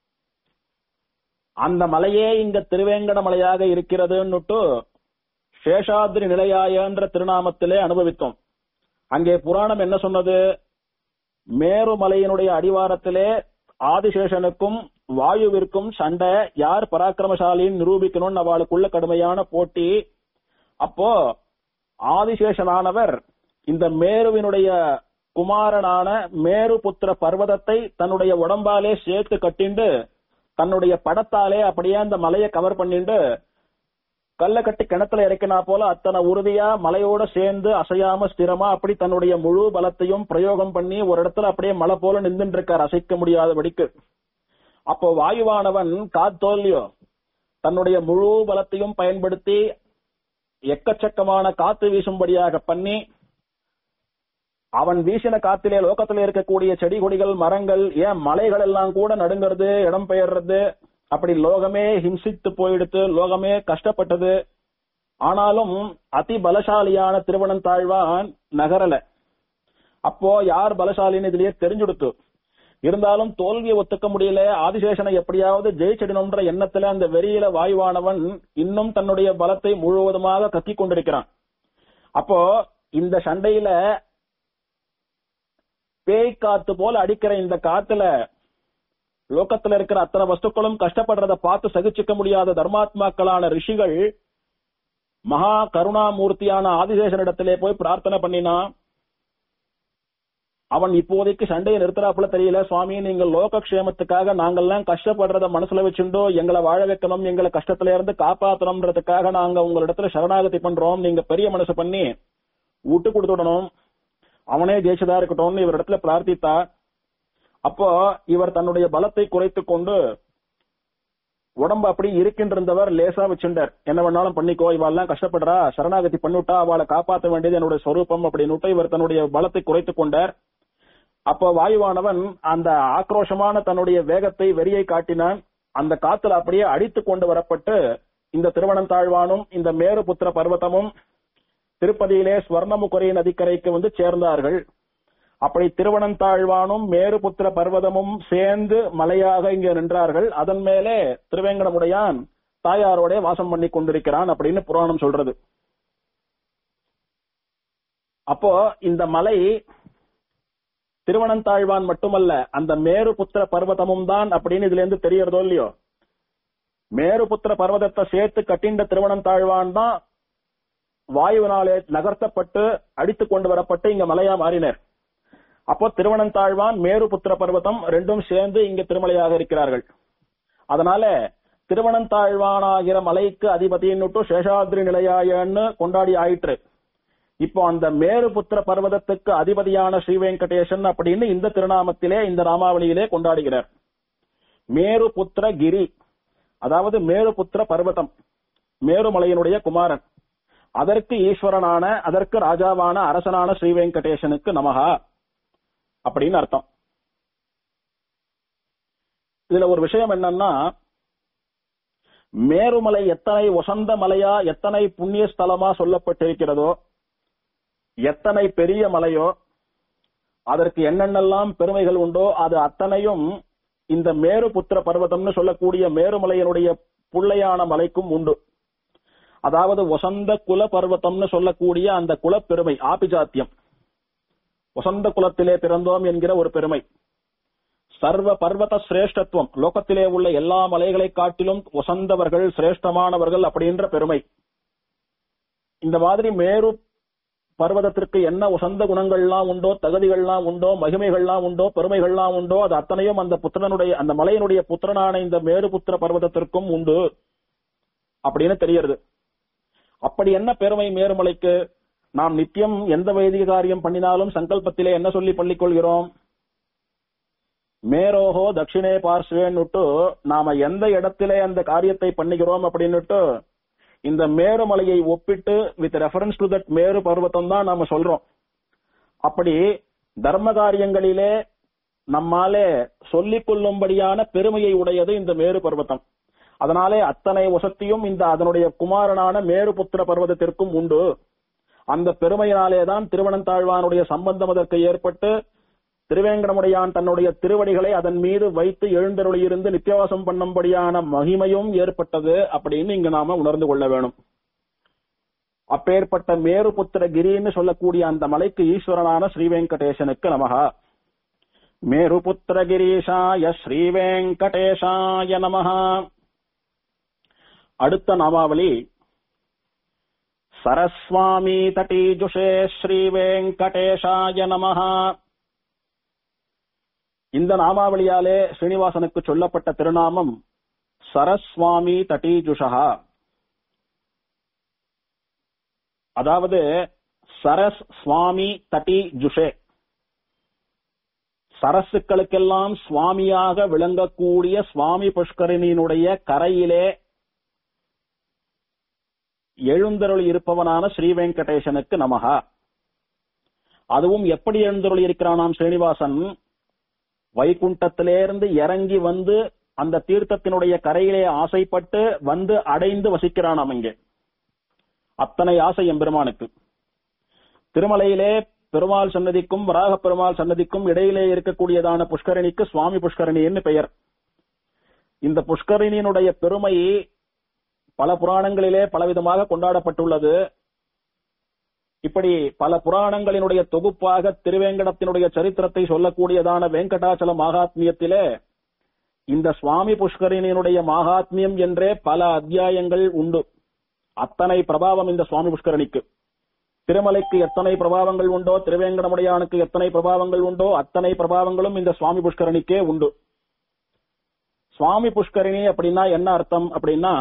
அந்த மலையே இங்க திருவேங்கட மலையாக இருக்கிறதுன்னுட்டு சேஷாத்ரி நிலையாயன்ற திருநாமத்திலே அனுபவித்தோம் அங்கே புராணம் என்ன சொன்னது மேருமலையினுடைய அடிவாரத்திலே ஆதிசேஷனுக்கும் வாயுவிற்கும் சண்டை யார் பராக்கிரமசாலின்னு நிரூபிக்கணும்னு அவளுக்குள்ள கடுமையான போட்டி அப்போ ஆதிசேஷனானவர் இந்த மேருவினுடைய குமாரனான மேருபுத்திர பர்வதத்தை தன்னுடைய உடம்பாலே சேர்த்து கட்டிண்டு தன்னுடைய படத்தாலே அப்படியே அந்த மலையை கவர் பண்ணிண்டு கல்ல கட்டி கிணத்துல இறக்கினா போல அத்தனை உறுதியா மலையோட சேர்ந்து அசையாம ஸ்திரமா அப்படி தன்னுடைய முழு பலத்தையும் பிரயோகம் பண்ணி ஒரு இடத்துல அப்படியே மலை போல நின்றுட்டு இருக்கார் அசைக்க முடியாதபடிக்கு அப்போ வாயுவானவன் காத்தோல்லியோ தன்னுடைய முழு பலத்தையும் பயன்படுத்தி எக்கச்சக்கமான காத்து வீசும்படியாக பண்ணி அவன் வீசின காத்திலே லோகத்துல இருக்கக்கூடிய செடி கொடிகள் மரங்கள் ஏன் மலைகள் எல்லாம் கூட நடுங்கிறது இடம் பெயர்றது அப்படி லோகமே ஹிம்சித்து போயிடுத்து லோகமே கஷ்டப்பட்டது ஆனாலும் அதி பலசாலியான திருவனந்தாழ்வான் நகரல அப்போ யார் பலசாலின்னு இதுலயே தெரிஞ்சுடுத்து இருந்தாலும் தோல்வியை ஒத்துக்க முடியல ஆதிசேஷனை எப்படியாவது ஜெயிச்சிடணும்ன்ற எண்ணத்துல அந்த வெறியில வாயுவானவன் இன்னும் தன்னுடைய பலத்தை முழுவதுமாக கக்கிக் கொண்டிருக்கிறான் அப்போ இந்த சண்டையில பேய் காத்து போல அடிக்கிற இந்த காத்துல லோகத்துல இருக்கிற அத்தனை வஸ்துக்களும் கஷ்டப்படுறத பார்த்து சகிச்சுக்க முடியாத தர்மாத்மாக்களான ரிஷிகள் மகா கருணாமூர்த்தியான ஆதிசேஷனிடத்திலே போய் பிரார்த்தனை பண்ணினா அவன் இப்போதைக்கு சண்டையை நிறுத்துறாப்புல தெரியல சுவாமி நீங்கள் லோகக்ஷேமத்துக்காக நாங்கெல்லாம் கஷ்டப்படுறத மனசுல வச்சுண்டோ எங்களை வாழ வைக்கணும் எங்களை கஷ்டத்துல இருந்து காப்பாத்தணும்ன்றதுக்காக நாங்க உங்களிடத்துல சரணாகதி பண்றோம் நீங்க பெரிய மனசு பண்ணி விட்டு கொடுத்துடணும் அவனே ஜெயிச்சதா இருக்கட்டும்னு இவரிடத்துல பிரார்த்தித்தா அப்போ இவர் தன்னுடைய பலத்தை குறைத்துக் கொண்டு உடம்பு அப்படி இருக்கின்றிருந்தவர் லேசா வச்சுட்டார் என்ன வேணாலும் பண்ணிக்கோ இவாள்லாம் கஷ்டப்படுறா சரணாகதி பண்ணிவிட்டா அவளை காப்பாற்ற வேண்டியது என்னுடைய சொரூபம் அப்படின்னு இவர் தன்னுடைய பலத்தை குறைத்துக் கொண்டார் அப்போ வாயுவானவன் அந்த ஆக்ரோஷமான தன்னுடைய வேகத்தை வெறியை காட்டினான் அந்த காத்துல அப்படியே அடித்து கொண்டு வரப்பட்டு இந்த திருவனந்தாழ்வானும் இந்த மேருபுத்திர பர்வதமும் திருப்பதியிலே ஸ்வர்ணமுகுரை நதிக்கரைக்கு வந்து சேர்ந்தார்கள் அப்படி திருவனந்தாழ்வானும் மேருபுத்திர பர்வதமும் சேர்ந்து மலையாக இங்கே நின்றார்கள் அதன் மேலே திருவேங்கடமுடையான் தாயாரோட வாசம் பண்ணி கொண்டிருக்கிறான் அப்படின்னு புராணம் சொல்றது அப்போ இந்த மலை திருவனந்தாழ்வான் மட்டுமல்ல அந்த மேருபுத்திர பர்வதமும் தான் அப்படின்னு இதுல இருந்து தெரியறதோ இல்லையோ மேருபுத்திர பர்வதத்தை சேர்த்து கட்டின்ற திருவனந்தாழ்வான் தான் வாயுவினாலே நகர்த்தப்பட்டு அடித்து கொண்டு வரப்பட்டு இங்க மலையா மாறினர் அப்போ திருவனந்தாழ்வான் மேருபுத்திர பர்வதம் ரெண்டும் சேர்ந்து இங்க திருமலையாக இருக்கிறார்கள் அதனால திருவனந்தாழ்வானாகிற மலைக்கு அதிபதின்னுட்டு சேஷாத்ரி நிலையாயன்னு கொண்டாடி ஆயிற்று இப்போ அந்த மேருபுத்திர பர்வதத்துக்கு அதிபதியான ஸ்ரீ வெங்கடேசன் அப்படின்னு இந்த திருநாமத்திலே இந்த ராமாவளியிலே கொண்டாடுகிறார் மேருபுத்திர கிரி அதாவது மேருபுத்திர பர்வதம் மேருமலையினுடைய குமாரன் அதற்கு ஈஸ்வரனான அதற்கு ராஜாவான அரசனான ஸ்ரீ வெங்கடேசனுக்கு நமகா அப்படின்னு அர்த்தம் இதுல ஒரு விஷயம் என்னன்னா மேருமலை எத்தனை வசந்த மலையா எத்தனை புண்ணிய ஸ்தலமா சொல்லப்பட்டிருக்கிறதோ எத்தனை பெரிய மலையோ அதற்கு என்னென்னலாம் பெருமைகள் உண்டோ அது அத்தனையும் இந்த மேருபுத்திர பர்வதம்னு சொல்லக்கூடிய மேருமலையினுடைய புள்ளையான மலைக்கும் உண்டு அதாவது வசந்த குல பர்வதம்னு சொல்லக்கூடிய அந்த குலப்பெருமை ஆபிஜாத்தியம் வசந்த குலத்திலே பிறந்தோம் என்கிற ஒரு பெருமை சர்வ பர்வத சிரேஷ்டத்துவம் லோகத்திலே உள்ள எல்லா மலைகளை காட்டிலும் வசந்தவர்கள் சிரேஷ்டமானவர்கள் அப்படின்ற பெருமை இந்த மாதிரி மேரு பர்வதத்திற்கு என்ன உசந்த குணங்கள்லாம் உண்டோ தகுதிகள்லாம் உண்டோ மகிமைகள்லாம் உண்டோ பெருமைகள்லாம் உண்டோ அது அத்தனையும் அந்த புத்திரனுடைய அந்த மலையினுடைய புத்திரனான இந்த மேரு புத்திர பர்வதத்திற்கும் உண்டு அப்படின்னு தெரியறது அப்படி என்ன பெருமை மேருமலைக்கு நாம் நித்தியம் எந்த வைதிக காரியம் பண்ணினாலும் சங்கல்பத்திலே என்ன சொல்லி பண்ணிக் கொள்கிறோம் மேரோஹோ தட்சிணே பார்ஸ்வேன்னுட்டு நாம எந்த இடத்திலே அந்த காரியத்தை பண்ணுகிறோம் அப்படின்னுட்டு இந்த மேருமலையை ஒப்பிட்டு with reference to that Meru பர்வதம் தான் நாம சொல்றோம் அப்படி தர்ம காரியங்களிலே நம்மாலே சொல்லிக் கொள்ளும்படியான பெருமையை உடையது இந்த மேரு பர்வதம் அதனாலே அத்தனை வசத்தியும் இந்த அதனுடைய குமாரனான மேருபுத்திர பர்வதத்திற்கும் உண்டு அந்த பெருமையினாலேதான் திருவனந்தாழ்வானுடைய சம்பந்தம் அதற்கு ஏற்பட்டு திருவேங்கடமுடையான் தன்னுடைய திருவடிகளை அதன் மீது வைத்து எழுந்தருளியிருந்து நித்தியவாசம் பண்ணும்படியான மகிமையும் ஏற்பட்டது அப்படின்னு இங்க நாம உணர்ந்து கொள்ள வேணும் அப்பேற்பட்ட மேருபுத்திர கிரின்னு சொல்லக்கூடிய அந்த மலைக்கு ஈஸ்வரனான ஸ்ரீ வெங்கடேசனுக்கு நமகா மேருபுத்திர கிரீஷாய ஸ்ரீ வெங்கடேஷாய நமஹா அடுத்த நாமாவளி சரஸ்வாமி தட்டீஜுஷே ஸ்ரீ வெங்கடேஷாய நமஹா இந்த நாமாவளியாலே ஸ்ரீனிவாசனுக்கு சொல்லப்பட்ட திருநாமம் சரஸ்வாமி தடீஜுஷா அதாவது சரஸ் சுவாமி தட்டி ஜுஷே சரசுக்களுக்கெல்லாம் சுவாமியாக விளங்கக்கூடிய சுவாமி புஷ்கரிணியினுடைய கரையிலே எழுந்தருள் இருப்பவனான ஸ்ரீ வெங்கடேசனுக்கு நமகா அதுவும் எப்படி எழுந்தருள் இருக்கிறானாம் ஸ்ரீனிவாசன் வைகுண்டத்திலிருந்து இறங்கி வந்து அந்த தீர்த்தத்தினுடைய கரையிலே ஆசைப்பட்டு வந்து அடைந்து வசிக்கிறானாம் இங்கே அத்தனை ஆசை எம்பெருமானுக்கு திருமலையிலே பெருமாள் சன்னதிக்கும் வராக பெருமாள் சன்னதிக்கும் இடையிலே இருக்கக்கூடியதான புஷ்கரணிக்கு சுவாமி புஷ்கரணின்னு பெயர் இந்த புஷ்கரணியினுடைய பெருமை பல புராணங்களிலே பலவிதமாக கொண்டாடப்பட்டுள்ளது இப்படி பல புராணங்களினுடைய தொகுப்பாக திருவேங்கடத்தினுடைய சரித்திரத்தை சொல்லக்கூடியதான வெங்கடாச்சல மகாத்மியத்திலே இந்த சுவாமி புஷ்கரணியினுடைய மகாத்மியம் என்றே பல அத்தியாயங்கள் உண்டு அத்தனை பிரபாவம் இந்த சுவாமி புஷ்கரணிக்கு திருமலைக்கு எத்தனை பிரபாவங்கள் உண்டோ திருவேங்கடமுடையானுக்கு எத்தனை பிரபாவங்கள் உண்டோ அத்தனை பிரபாவங்களும் இந்த சுவாமி புஷ்கரணிக்கே உண்டு சுவாமி புஷ்கரணி அப்படின்னா என்ன அர்த்தம் அப்படின்னா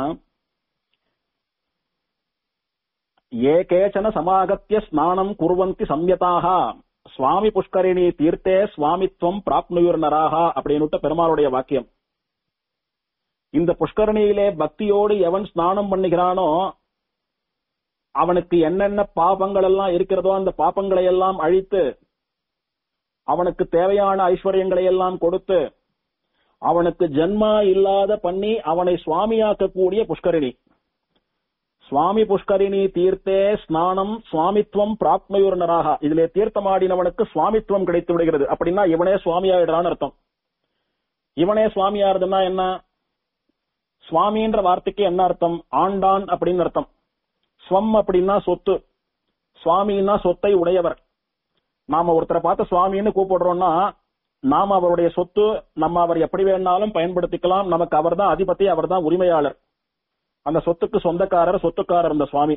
ஏ கேச்சன சமாகத்திய ஸ்நானம் குருவந்தி சம்யதாக சுவாமி புஷ்கரிணி தீர்த்தே சுவாமித்வம் பிராப்னுயுர் நராகா அப்படின்னுட்ட பெருமாளுடைய வாக்கியம் இந்த புஷ்கரணியிலே பக்தியோடு எவன் ஸ்நானம் பண்ணுகிறானோ அவனுக்கு என்னென்ன பாபங்கள் எல்லாம் இருக்கிறதோ அந்த பாப்பங்களை எல்லாம் அழித்து அவனுக்கு தேவையான ஐஸ்வர்யங்களை எல்லாம் கொடுத்து அவனுக்கு ஜென்மா இல்லாத பண்ணி அவனை சுவாமியாக்கக்கூடிய புஷ்கரிணி சுவாமி புஷ்கரிணி தீர்த்தே ஸ்நானம் சுவாமித்வம் பிராப்மயூர் நராகா இதிலே தீர்த்தமாடினவனுக்கு சுவாமித்வம் கிடைத்து விடுகிறது அப்படின்னா இவனே சுவாமியாயிடுறான்னு அர்த்தம் இவனே சுவாமியாருதுன்னா என்ன சுவாமின்ற வார்த்தைக்கு என்ன அர்த்தம் ஆண்டான் அப்படின்னு அர்த்தம் ஸ்வம் அப்படின்னா சொத்து சுவாமின்னா சொத்தை உடையவர் நாம ஒருத்தரை பார்த்து சுவாமின்னு கூப்பிடுறோம்னா நாம அவருடைய சொத்து நம்ம அவர் எப்படி வேணாலும் பயன்படுத்திக்கலாம் நமக்கு அவர் தான் அதிபதி அவர் தான் உரிமையாளர் அந்த சொத்துக்கு சொந்தக்காரர் சொத்துக்காரர் இந்த சுவாமி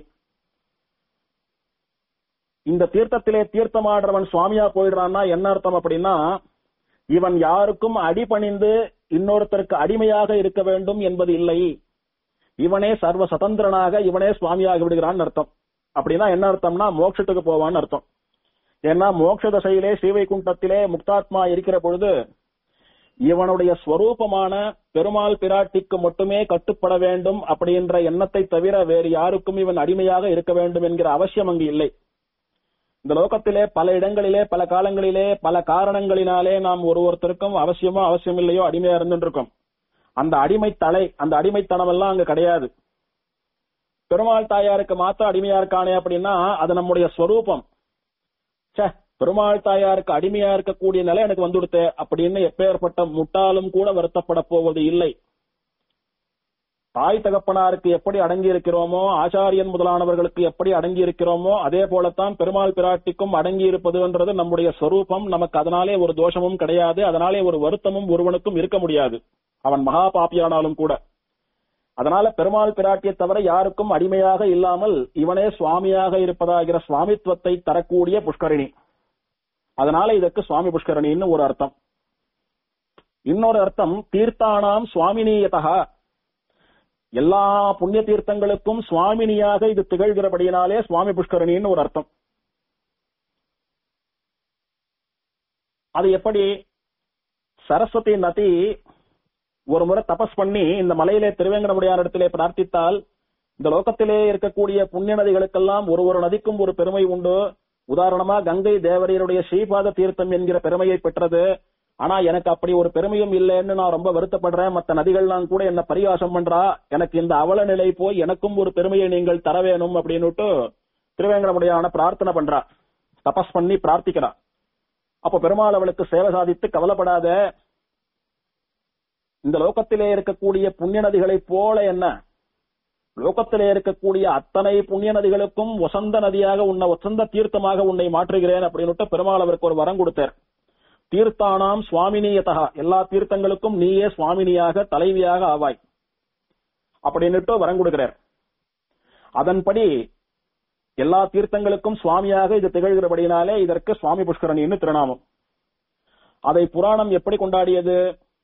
இந்த தீர்த்தத்திலே தீர்த்தமாடுறவன் சுவாமியா போயிடுறான்னா என்ன அர்த்தம் அப்படின்னா இவன் யாருக்கும் அடிபணிந்து இன்னொருத்தருக்கு அடிமையாக இருக்க வேண்டும் என்பது இல்லை இவனே சர்வ சுதந்திரனாக இவனே சுவாமியாகி விடுகிறான்னு அர்த்தம் அப்படின்னா என்ன அர்த்தம்னா மோட்சத்துக்கு போவான்னு அர்த்தம் ஏன்னா மோட்ச தசையிலே ஸ்ரீவைகுண்டத்திலே முக்தாத்மா இருக்கிற பொழுது இவனுடைய ஸ்வரூபமான பெருமாள் பிராட்டிக்கு மட்டுமே கட்டுப்பட வேண்டும் அப்படின்ற எண்ணத்தை தவிர வேறு யாருக்கும் இவன் அடிமையாக இருக்க வேண்டும் என்கிற அவசியம் அங்கு இல்லை இந்த லோகத்திலே பல இடங்களிலே பல காலங்களிலே பல காரணங்களினாலே நாம் ஒரு ஒருத்தருக்கும் அவசியமோ அவசியம் இல்லையோ அடிமையா இருந்துட்டு இருக்கோம் அந்த அடிமை தலை அந்த அடிமைத்தனம் எல்லாம் அங்க கிடையாது பெருமாள் தாயாருக்கு மாத்த அடிமையா இருக்கானே அப்படின்னா அது நம்முடைய ஸ்வரூபம் சே பெருமாள் தாயாருக்கு அடிமையா இருக்கக்கூடிய நிலை எனக்கு வந்துடுத்து அப்படின்னு எப்பேற்பட்ட முட்டாலும் கூட வருத்தப்பட போவது இல்லை தாய் தகப்பனாருக்கு எப்படி அடங்கி இருக்கிறோமோ ஆச்சாரியன் முதலானவர்களுக்கு எப்படி அடங்கி இருக்கிறோமோ அதே போலத்தான் பெருமாள் பிராட்டிக்கும் அடங்கி இருப்பதுன்றது நம்முடைய ஸ்வரூபம் நமக்கு அதனாலே ஒரு தோஷமும் கிடையாது அதனாலே ஒரு வருத்தமும் ஒருவனுக்கும் இருக்க முடியாது அவன் மகா பாப்பியானாலும் கூட அதனால பெருமாள் பிராட்டியை தவிர யாருக்கும் அடிமையாக இல்லாமல் இவனே சுவாமியாக இருப்பதாகிற சுவாமித்துவத்தை தரக்கூடிய புஷ்கரிணி அதனால இதற்கு சுவாமி புஷ்கரணின்னு ஒரு அர்த்தம் இன்னொரு அர்த்தம் தீர்த்தானாம் சுவாமினியதா எல்லா புண்ணிய தீர்த்தங்களுக்கும் சுவாமினியாக இது திகழ்கிறபடியினாலே சுவாமி புஷ்கரணின்னு ஒரு அர்த்தம் அது எப்படி சரஸ்வதி நதி ஒரு முறை தபஸ் பண்ணி இந்த மலையிலே திருவேங்கடமுடியார் இடத்திலே பிரார்த்தித்தால் இந்த லோகத்திலே இருக்கக்கூடிய புண்ணிய நதிகளுக்கெல்லாம் ஒரு ஒரு நதிக்கும் ஒரு பெருமை உண்டு உதாரணமா கங்கை தேவரையருடைய ஸ்ரீபாத தீர்த்தம் என்கிற பெருமையை பெற்றது ஆனா எனக்கு அப்படி ஒரு பெருமையும் இல்லைன்னு நான் ரொம்ப வருத்தப்படுறேன் மத்த நதிகள்லாம் கூட என்ன பரிகாசம் பண்றா எனக்கு இந்த அவல நிலை போய் எனக்கும் ஒரு பெருமையை நீங்கள் தர வேணும் அப்படின்னுட்டு திருவேங்கடமுடியான பிரார்த்தனை பண்றா தபஸ் பண்ணி பிரார்த்திக்கிறா அப்ப பெருமாள் அவளுக்கு சேவை சாதித்து கவலைப்படாத இந்த லோகத்திலே இருக்கக்கூடிய புண்ணிய நதிகளைப் போல என்ன லோகத்திலே இருக்கக்கூடிய அத்தனை புண்ணிய நதிகளுக்கும் வசந்த நதியாக உன்னை வசந்த தீர்த்தமாக உன்னை மாற்றுகிறேன் அப்படின்னுட்டு பெருமாள் அவருக்கு ஒரு வரம் கொடுத்தார் தீர்த்தானாம் சுவாமினியதா எல்லா தீர்த்தங்களுக்கும் நீயே சுவாமினியாக தலைவியாக ஆவாய் அப்படின்னுட்டு வரம் கொடுக்கிறார் அதன்படி எல்லா தீர்த்தங்களுக்கும் சுவாமியாக இது திகழ்கிறபடினாலே இதற்கு சுவாமி புஷ்கரணின்னு திருநாமம் அதை புராணம் எப்படி கொண்டாடியது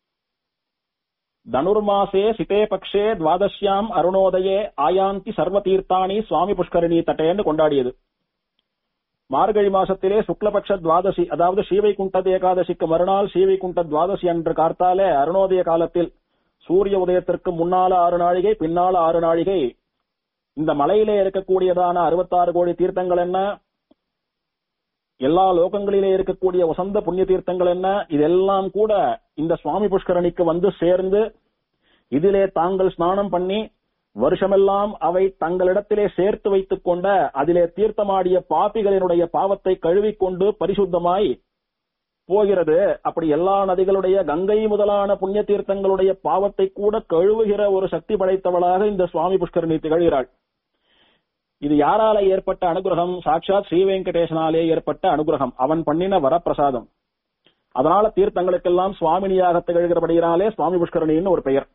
தனுர்மாசே சிதே பக்ஷே துவாதசியாம் அருணோதயே ஆயாந்தி சர்வ தீர்த்தானி சுவாமி புஷ்கரணி தட்டேன்னு கொண்டாடியது மார்கழி மாசத்திலே சுக்லபக்ஷ துவாதசி அதாவது ஸ்ரீவைகுண்ட ஏகாதசிக்கு மறுநாள் ஸ்ரீவைகுண்ட துவாதசி அன்று கார்த்தாலே அருணோதய காலத்தில் சூரிய உதயத்திற்கு முன்னால ஆறு நாழிகை பின்னால ஆறு நாழிகை இந்த மலையிலே இருக்கக்கூடியதான அறுபத்தாறு கோடி தீர்த்தங்கள் என்ன எல்லா லோகங்களிலே இருக்கக்கூடிய வசந்த புண்ணிய தீர்த்தங்கள் என்ன இதெல்லாம் கூட இந்த சுவாமி புஷ்கரணிக்கு வந்து சேர்ந்து இதிலே தாங்கள் ஸ்நானம் பண்ணி வருஷமெல்லாம் அவை தங்களிடத்திலே சேர்த்து வைத்துக் கொண்ட அதிலே தீர்த்தமாடிய பாப்பிகளினுடைய பாவத்தை கழுவிக்கொண்டு பரிசுத்தமாய் போகிறது அப்படி எல்லா நதிகளுடைய கங்கை முதலான புண்ணிய தீர்த்தங்களுடைய பாவத்தை கூட கழுவுகிற ஒரு சக்தி படைத்தவளாக இந்த சுவாமி புஷ்கரணி திகழ்கிறாள் இது யாரால ஏற்பட்ட அனுகிரகம் சாட்சாத் ஸ்ரீ வெங்கடேசனாலே ஏற்பட்ட அனுகிரகம் அவன் பண்ணின வரப்பிரசாதம் அதனால தீர்த்தங்களுக்கெல்லாம் சுவாமினியாக திகழ்கிறபடியினாலே சுவாமி புஷ்கரணின்னு ஒரு பெயர்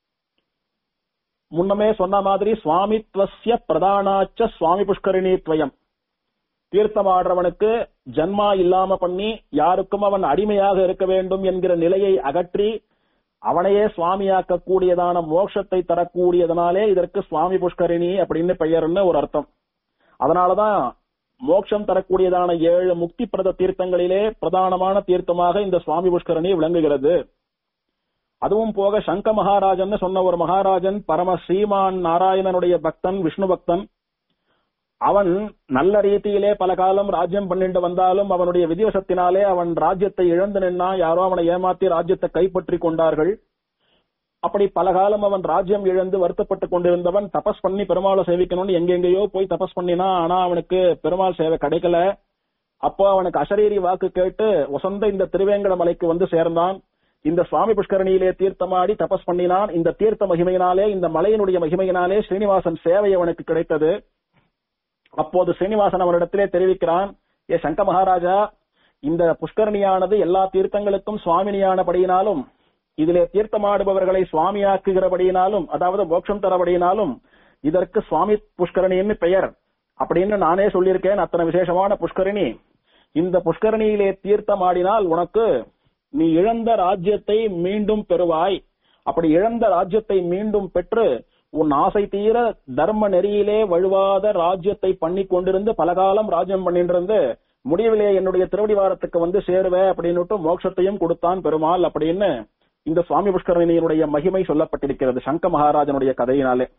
முன்னமே சொன்ன மாதிரி சுவாமித்வசிய பிரதானாச்ச சுவாமி புஷ்கரிணி துவயம் தீர்த்தமாடுறவனுக்கு ஜன்மா இல்லாம பண்ணி யாருக்கும் அவன் அடிமையாக இருக்க வேண்டும் என்கிற நிலையை அகற்றி அவனையே சுவாமியாக்க கூடியதான மோட்சத்தை தரக்கூடியதனாலே இதற்கு சுவாமி புஷ்கரிணி அப்படின்னு பெயர்னு ஒரு அர்த்தம் அதனாலதான் மோட்சம் தரக்கூடியதான ஏழு முக்தி பிரத தீர்த்தங்களிலே பிரதானமான தீர்த்தமாக இந்த சுவாமி புஷ்கரணி விளங்குகிறது அதுவும் போக சங்க மகாராஜன் சொன்ன ஒரு மகாராஜன் பரம ஸ்ரீமான் நாராயணனுடைய பக்தன் விஷ்ணு பக்தன் அவன் நல்ல ரீதியிலே பல காலம் ராஜ்யம் பண்ணிட்டு வந்தாலும் அவனுடைய விதிவசத்தினாலே அவன் ராஜ்யத்தை இழந்து நின்னா யாரோ அவனை ஏமாத்தி ராஜ்யத்தை கைப்பற்றி கொண்டார்கள் அப்படி பல காலம் அவன் ராஜ்யம் இழந்து வருத்தப்பட்டு கொண்டிருந்தவன் தபஸ் பண்ணி பெருமாளை சேவிக்கணும்னு எங்கெங்கேயோ போய் தபஸ் பண்ணினா ஆனா அவனுக்கு பெருமாள் சேவை கிடைக்கல அப்போ அவனுக்கு அசரீரி வாக்கு கேட்டு வசந்த இந்த திருவேங்கட மலைக்கு வந்து சேர்ந்தான் இந்த சுவாமி புஷ்கரணியிலே தீர்த்தமாடி தபஸ் பண்ணினான் இந்த தீர்த்த மகிமையினாலே இந்த மலையினுடைய மகிமையினாலே ஸ்ரீனிவாசன் சேவை அவனுக்கு கிடைத்தது அப்போது ஸ்ரீனிவாசன் அவனிடத்திலே தெரிவிக்கிறான் ஏ சங்க மகாராஜா இந்த புஷ்கரணியானது எல்லா தீர்த்தங்களுக்கும் சுவாமினியானபடியினாலும் இதிலே தீர்த்தமாடுபவர்களை சுவாமியாக்குகிறபடியினாலும் அதாவது மோட்சம் தரபடியினாலும் இதற்கு சுவாமி புஷ்கரணின்னு பெயர் அப்படின்னு நானே சொல்லியிருக்கேன் அத்தனை விசேஷமான புஷ்கரணி இந்த புஷ்கரணியிலே தீர்த்தமாடினால் உனக்கு நீ இழந்த ராஜ்யத்தை மீண்டும் பெறுவாய் அப்படி இழந்த ராஜ்யத்தை மீண்டும் பெற்று உன் ஆசை தீர தர்ம நெறியிலே வழுவாத ராஜ்யத்தை பண்ணி கொண்டிருந்து பலகாலம் ராஜ்யம் பண்ணிட்டு இருந்து முடிவிலே என்னுடைய திருவடிவாரத்துக்கு வந்து சேருவே அப்படின்னுட்டு மோட்சத்தையும் கொடுத்தான் பெருமாள் அப்படின்னு இந்த சுவாமி புஷ்கரணியினுடைய மகிமை சொல்லப்பட்டிருக்கிறது சங்க மகாராஜனுடைய கதையினாலே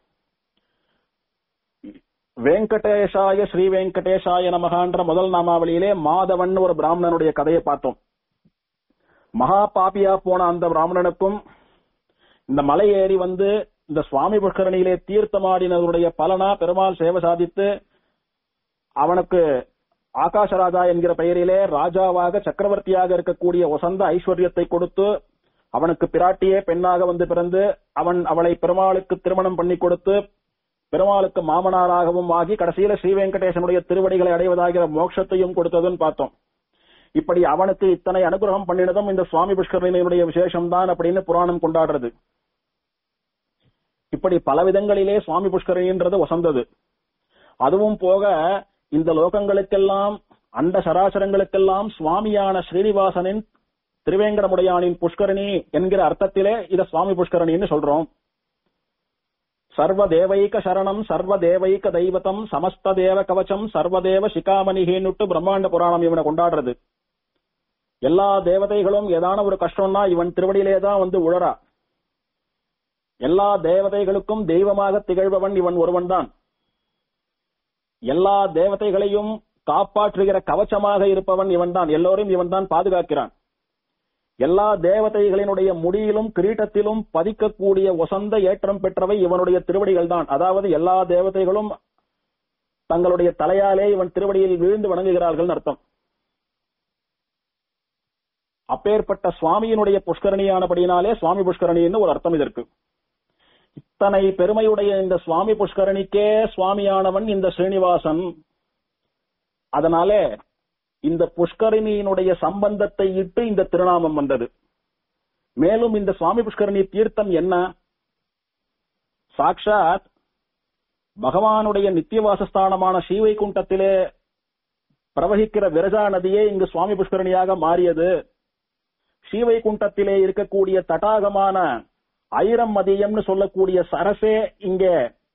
வெங்கடேஷாய ஸ்ரீ வெங்கடேஷாய நமகான்ற முதல் நாமாவளியிலே மாதவன் ஒரு பிராமணனுடைய கதையை பார்த்தோம் மகா பாபியா போன அந்த பிராமணனுக்கும் இந்த மலை ஏறி வந்து இந்த சுவாமி புஷ்கரணியிலே தீர்த்தமாடினதுடைய பலனா பெருமாள் சேவை சாதித்து அவனுக்கு ஆகாஷராஜா என்கிற பெயரிலே ராஜாவாக சக்கரவர்த்தியாக இருக்கக்கூடிய வசந்த ஐஸ்வர்யத்தை கொடுத்து அவனுக்கு பிராட்டியே பெண்ணாக வந்து பிறந்து அவன் அவளை பெருமாளுக்கு திருமணம் பண்ணி கொடுத்து பெருமாளுக்கு மாமனாராகவும் ஆகி கடைசியில ஸ்ரீ வெங்கடேசனுடைய திருவடிகளை அடைவதாகிற மோட்சத்தையும் கொடுத்ததுன்னு பார்த்தோம் இப்படி அவனுக்கு இத்தனை அனுகிரகம் பண்ணினதும் இந்த சுவாமி புஷ்கரணியினுடைய விசேஷம் தான் அப்படின்னு புராணம் கொண்டாடுறது இப்படி பல விதங்களிலே சுவாமி புஷ்கரணின்றது வசந்தது அதுவும் போக இந்த லோகங்களுக்கெல்லாம் அண்ட சராசரங்களுக்கெல்லாம் சுவாமியான ஸ்ரீனிவாசனின் திருவேங்கடமுடையானின் புஷ்கரணி என்கிற அர்த்தத்திலே இத சுவாமி புஷ்கரணின்னு சொல்றோம் சர்வ தேவைக சரணம் சர்வ தேவைக தெய்வத்தம் சமஸ்த தேவ கவச்சம் சர்வதேவ சிகாமணிகேன்னுட்டு பிரம்மாண்ட புராணம் இவனை கொண்டாடுறது எல்லா தேவதைகளும் ஏதான ஒரு கஷ்டம்னா இவன் திருவடியிலே தான் வந்து உழறா எல்லா தேவதைகளுக்கும் தெய்வமாக திகழ்பவன் இவன் ஒருவன் தான் எல்லா தேவதைகளையும் காப்பாற்றுகிற கவச்சமாக இருப்பவன் இவன் தான் எல்லோரும் இவன் தான் பாதுகாக்கிறான் எல்லா தேவதைகளினுடைய முடியிலும் கிரீட்டத்திலும் பதிக்கக்கூடிய வசந்த ஏற்றம் பெற்றவை இவனுடைய திருவடிகள் தான் அதாவது எல்லா தேவதைகளும் தங்களுடைய தலையாலே இவன் திருவடியில் விழுந்து வணங்குகிறார்கள் அர்த்தம் அப்பேற்பட்ட சுவாமியினுடைய புஷ்கரணியானபடியினாலே சுவாமி புஷ்கரணின்னு ஒரு அர்த்தம் இதற்கு இத்தனை பெருமையுடைய இந்த சுவாமி புஷ்கரணிக்கே சுவாமியானவன் இந்த ஸ்ரீனிவாசன் அதனாலே இந்த புஷ்கரணியினுடைய சம்பந்தத்தை இட்டு இந்த திருநாமம் வந்தது மேலும் இந்த சுவாமி புஷ்கரணி தீர்த்தம் என்ன சாக்ஷாத் பகவானுடைய நித்தியவாசஸ்தானமான ஸ்ரீவைகுண்டத்திலே பிரவகிக்கிற விரஜா நதியே இங்கு சுவாமி புஷ்கரணியாக மாறியது ஸ்ரீவைகுண்டத்திலே இருக்கக்கூடிய தடாகமான ஐரம் மதியம்னு சொல்லக்கூடிய சரசே இங்கே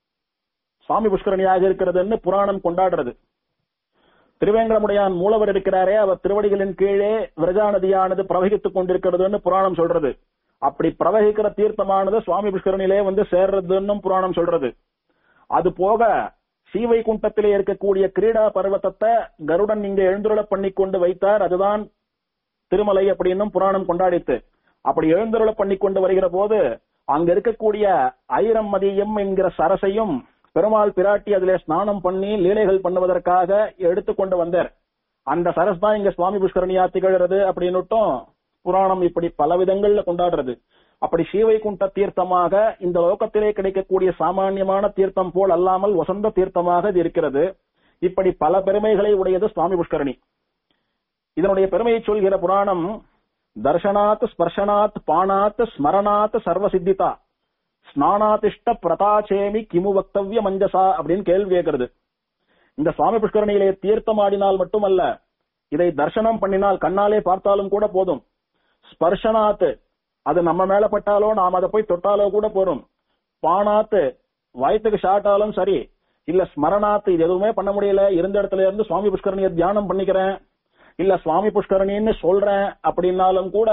சுவாமி புஷ்கரணியாக இருக்கிறதுன்னு புராணம் கொண்டாடுறது திருவேங்கடமுடையான் மூலவர் இருக்கிறாரே அவர் திருவடிகளின் கீழே விரஜா நதியானது பிரவகித்துக் கொண்டிருக்கிறதுன்னு புராணம் சொல்றது அப்படி பிரவகிக்கிற தீர்த்தமானது சுவாமி புஷ்கரணிலே வந்து சேர்றதுன்னு புராணம் சொல்றது அது போக ஸ்ரீவைகுண்டத்திலே இருக்கக்கூடிய கிரீடா பர்வத்தத்தை கருடன் இங்க எழுந்துருள பண்ணி கொண்டு வைத்தார் அதுதான் திருமலை அப்படின்னும் புராணம் கொண்டாடித்து அப்படி எழுந்துருள பண்ணி கொண்டு வருகிற போது அங்க இருக்கக்கூடிய ஐரம் மதியம் என்கிற சரசையும் பெருமாள் பிராட்டி அதிலே ஸ்நானம் பண்ணி லீலைகள் பண்ணுவதற்காக எடுத்துக்கொண்டு வந்தார் அந்த சரஸ் தான் இங்க சுவாமி புஷ்கரணியா திகழ்றது அப்படின்னுட்டும் புராணம் இப்படி பல விதங்கள்ல கொண்டாடுறது அப்படி ஸ்ரீவைகுண்ட தீர்த்தமாக இந்த லோகத்திலே கிடைக்கக்கூடிய சாமானியமான தீர்த்தம் போல் அல்லாமல் வசந்த தீர்த்தமாக இது இருக்கிறது இப்படி பல பெருமைகளை உடையது சுவாமி புஷ்கரணி இதனுடைய பெருமையை சொல்கிற புராணம் தர்ஷனாத் ஸ்பர்ஷனாத் பானாத் ஸ்மரணாத் சர்வசித்திதா ஸ்நானாதிஷ்ட பிரதாச்சேமி கிமு வக்தவ்ய மஞ்சசா அப்படின்னு கேள்வி கேட்கிறது இந்த சுவாமி புஷ்கரணியிலே தீர்த்தம் ஆடினால் மட்டுமல்ல இதை தர்சனம் பண்ணினால் கண்ணாலே பார்த்தாலும் கூட போதும் ஸ்பர்ஷனாத்து அது நம்ம மேல பட்டாலோ நாம் அதை போய் தொட்டாலோ கூட போறோம் பானாத்து வயத்துக்கு ஷாட்டாலும் சரி இல்ல ஸ்மரணாத்து இது எதுவுமே பண்ண முடியல இருந்த இடத்துல இருந்து சுவாமி புஷ்கரணியை தியானம் பண்ணிக்கிறேன் இல்ல சுவாமி புஷ்கரணின்னு சொல்றேன் அப்படின்னாலும் கூட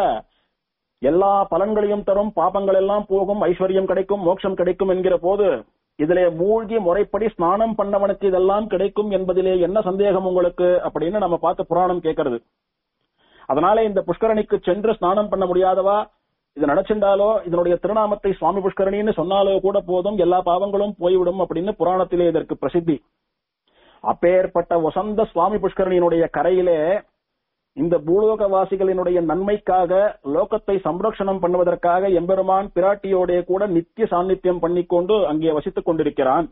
எல்லா பலன்களையும் தரும் பாபங்கள் எல்லாம் போகும் ஐஸ்வர்யம் கிடைக்கும் மோட்சம் கிடைக்கும் என்கிற போது இதிலே மூழ்கி முறைப்படி ஸ்நானம் பண்ணவனுக்கு இதெல்லாம் கிடைக்கும் என்பதிலே என்ன சந்தேகம் உங்களுக்கு அப்படின்னு நம்ம பார்த்து புராணம் கேட்கறது அதனால இந்த புஷ்கரணிக்கு சென்று ஸ்நானம் பண்ண முடியாதவா இது நடச்சிருந்தாலோ இதனுடைய திருநாமத்தை சுவாமி புஷ்கரணின்னு சொன்னாலோ கூட போதும் எல்லா பாவங்களும் போய்விடும் அப்படின்னு புராணத்திலே இதற்கு பிரசித்தி அப்பேற்பட்ட வசந்த சுவாமி புஷ்கரணியினுடைய கரையிலே இந்த பூலோகவாசிகளினுடைய நன்மைக்காக லோகத்தை சம்ரக்ஷணம் பண்ணுவதற்காக எம்பெருமான் பிராட்டியோடைய கூட நித்திய சாநித்தியம் பண்ணிக்கொண்டு அங்கே வசித்துக் கொண்டிருக்கிறான்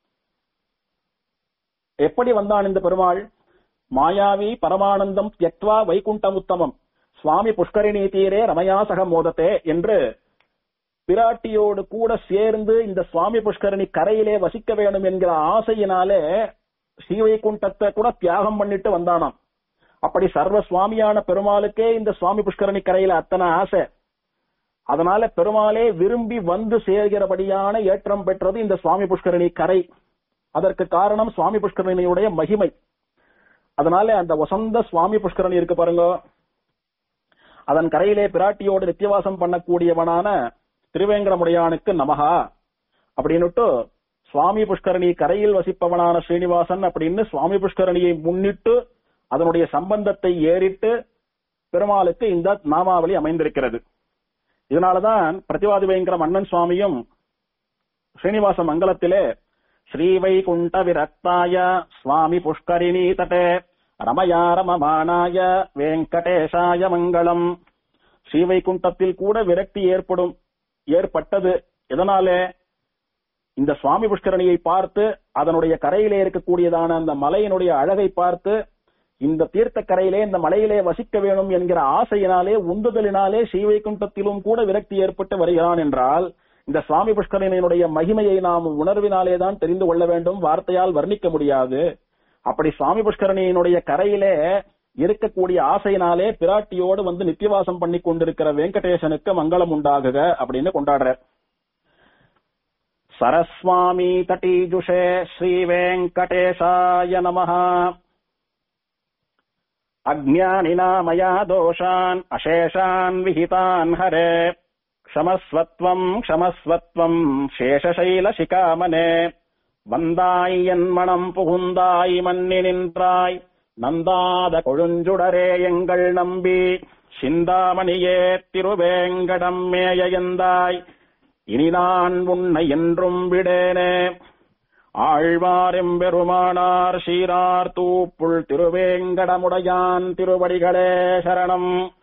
எப்படி வந்தான் இந்த பெருமாள் மாயாவி பரமானந்தம் தியக்வா வைகுண்டம் உத்தமம் சுவாமி புஷ்கரிணி தீரே ரமயாசக மோதத்தே என்று பிராட்டியோடு கூட சேர்ந்து இந்த சுவாமி புஷ்கரணி கரையிலே வசிக்க வேணும் என்கிற ஆசையினாலே ஸ்ரீவைகுண்டத்தை கூட தியாகம் பண்ணிட்டு வந்தானாம் அப்படி சர்வ சுவாமியான பெருமாளுக்கே இந்த சுவாமி புஷ்கரணி கரையில அத்தனை ஆசை அதனால பெருமாளே விரும்பி வந்து சேர்கிறபடியான ஏற்றம் பெற்றது இந்த சுவாமி புஷ்கரணி கரை அதற்கு காரணம் சுவாமி புஷ்கரணியுடைய மகிமை அதனால அந்த வசந்த சுவாமி புஷ்கரணி இருக்கு பாருங்க அதன் கரையிலே பிராட்டியோடு நித்தியவாசம் பண்ணக்கூடியவனான திருவேங்கடமுடையானுக்கு நமகா அப்படின்னுட்டு சுவாமி புஷ்கரணி கரையில் வசிப்பவனான ஸ்ரீனிவாசன் அப்படின்னு சுவாமி புஷ்கரணியை முன்னிட்டு அதனுடைய சம்பந்தத்தை ஏறிட்டு பெருமாளுக்கு இந்த நாமாவளி அமைந்திருக்கிறது இதனாலதான் பிரதிவாதி பயங்கர மன்னன் சுவாமியும் ஸ்ரீனிவாச மங்கலத்திலே ஸ்ரீவைகுண்ட விரக்தாய சுவாமி புஷ்கரிணி தட்டே ரமயா ரமமானாய வெங்கடேஷாய மங்களம் ஸ்ரீவைகுண்டத்தில் கூட விரக்தி ஏற்படும் ஏற்பட்டது எதனாலே இந்த சுவாமி புஷ்கரணியை பார்த்து அதனுடைய கரையிலே இருக்கக்கூடியதான அந்த மலையினுடைய அழகை பார்த்து இந்த தீர்த்த கரையிலே இந்த மலையிலே வசிக்க வேணும் என்கிற ஆசையினாலே உந்துதலினாலே ஸ்ரீவைகுண்டத்திலும் கூட விரக்தி ஏற்பட்டு வருகிறான் என்றால் இந்த சுவாமி புஷ்கரணியினுடைய மகிமையை நாம் உணர்வினாலே தான் தெரிந்து கொள்ள வேண்டும் வார்த்தையால் வர்ணிக்க முடியாது அப்படி சுவாமி புஷ்கரணியினுடைய கரையிலே இருக்கக்கூடிய ஆசையினாலே பிராட்டியோடு வந்து நித்தியவாசம் பண்ணி கொண்டிருக்கிற வெங்கடேசனுக்கு மங்களம் உண்டாகுக அப்படின்னு கொண்டாடுற சரஸ்வாமி தட்டீஜுஷே ஸ்ரீ வெங்கடேஷாய நமஹா अज्ञानिना मया दोषान् अशेषान् विहितान् हरे क्षमस्वत्वम् क्षमस्वत्वम् शेषशैलशिकामने வந்தாய் என் மனம் புகுந்தாய் மன்னி நின்றாய் நந்தாத கொழுஞ்சுடரே எங்கள் நம்பி சிந்தாமணியே திருவேங்கடம் மேயந்தாய் இனிதான் உன்னை என்றும் விடேனே ஆழ்வாரெம்பெருமானார் சீரார் தூப்புள் திருவேங்கடமுடையான் திருவடிகளே சரணம்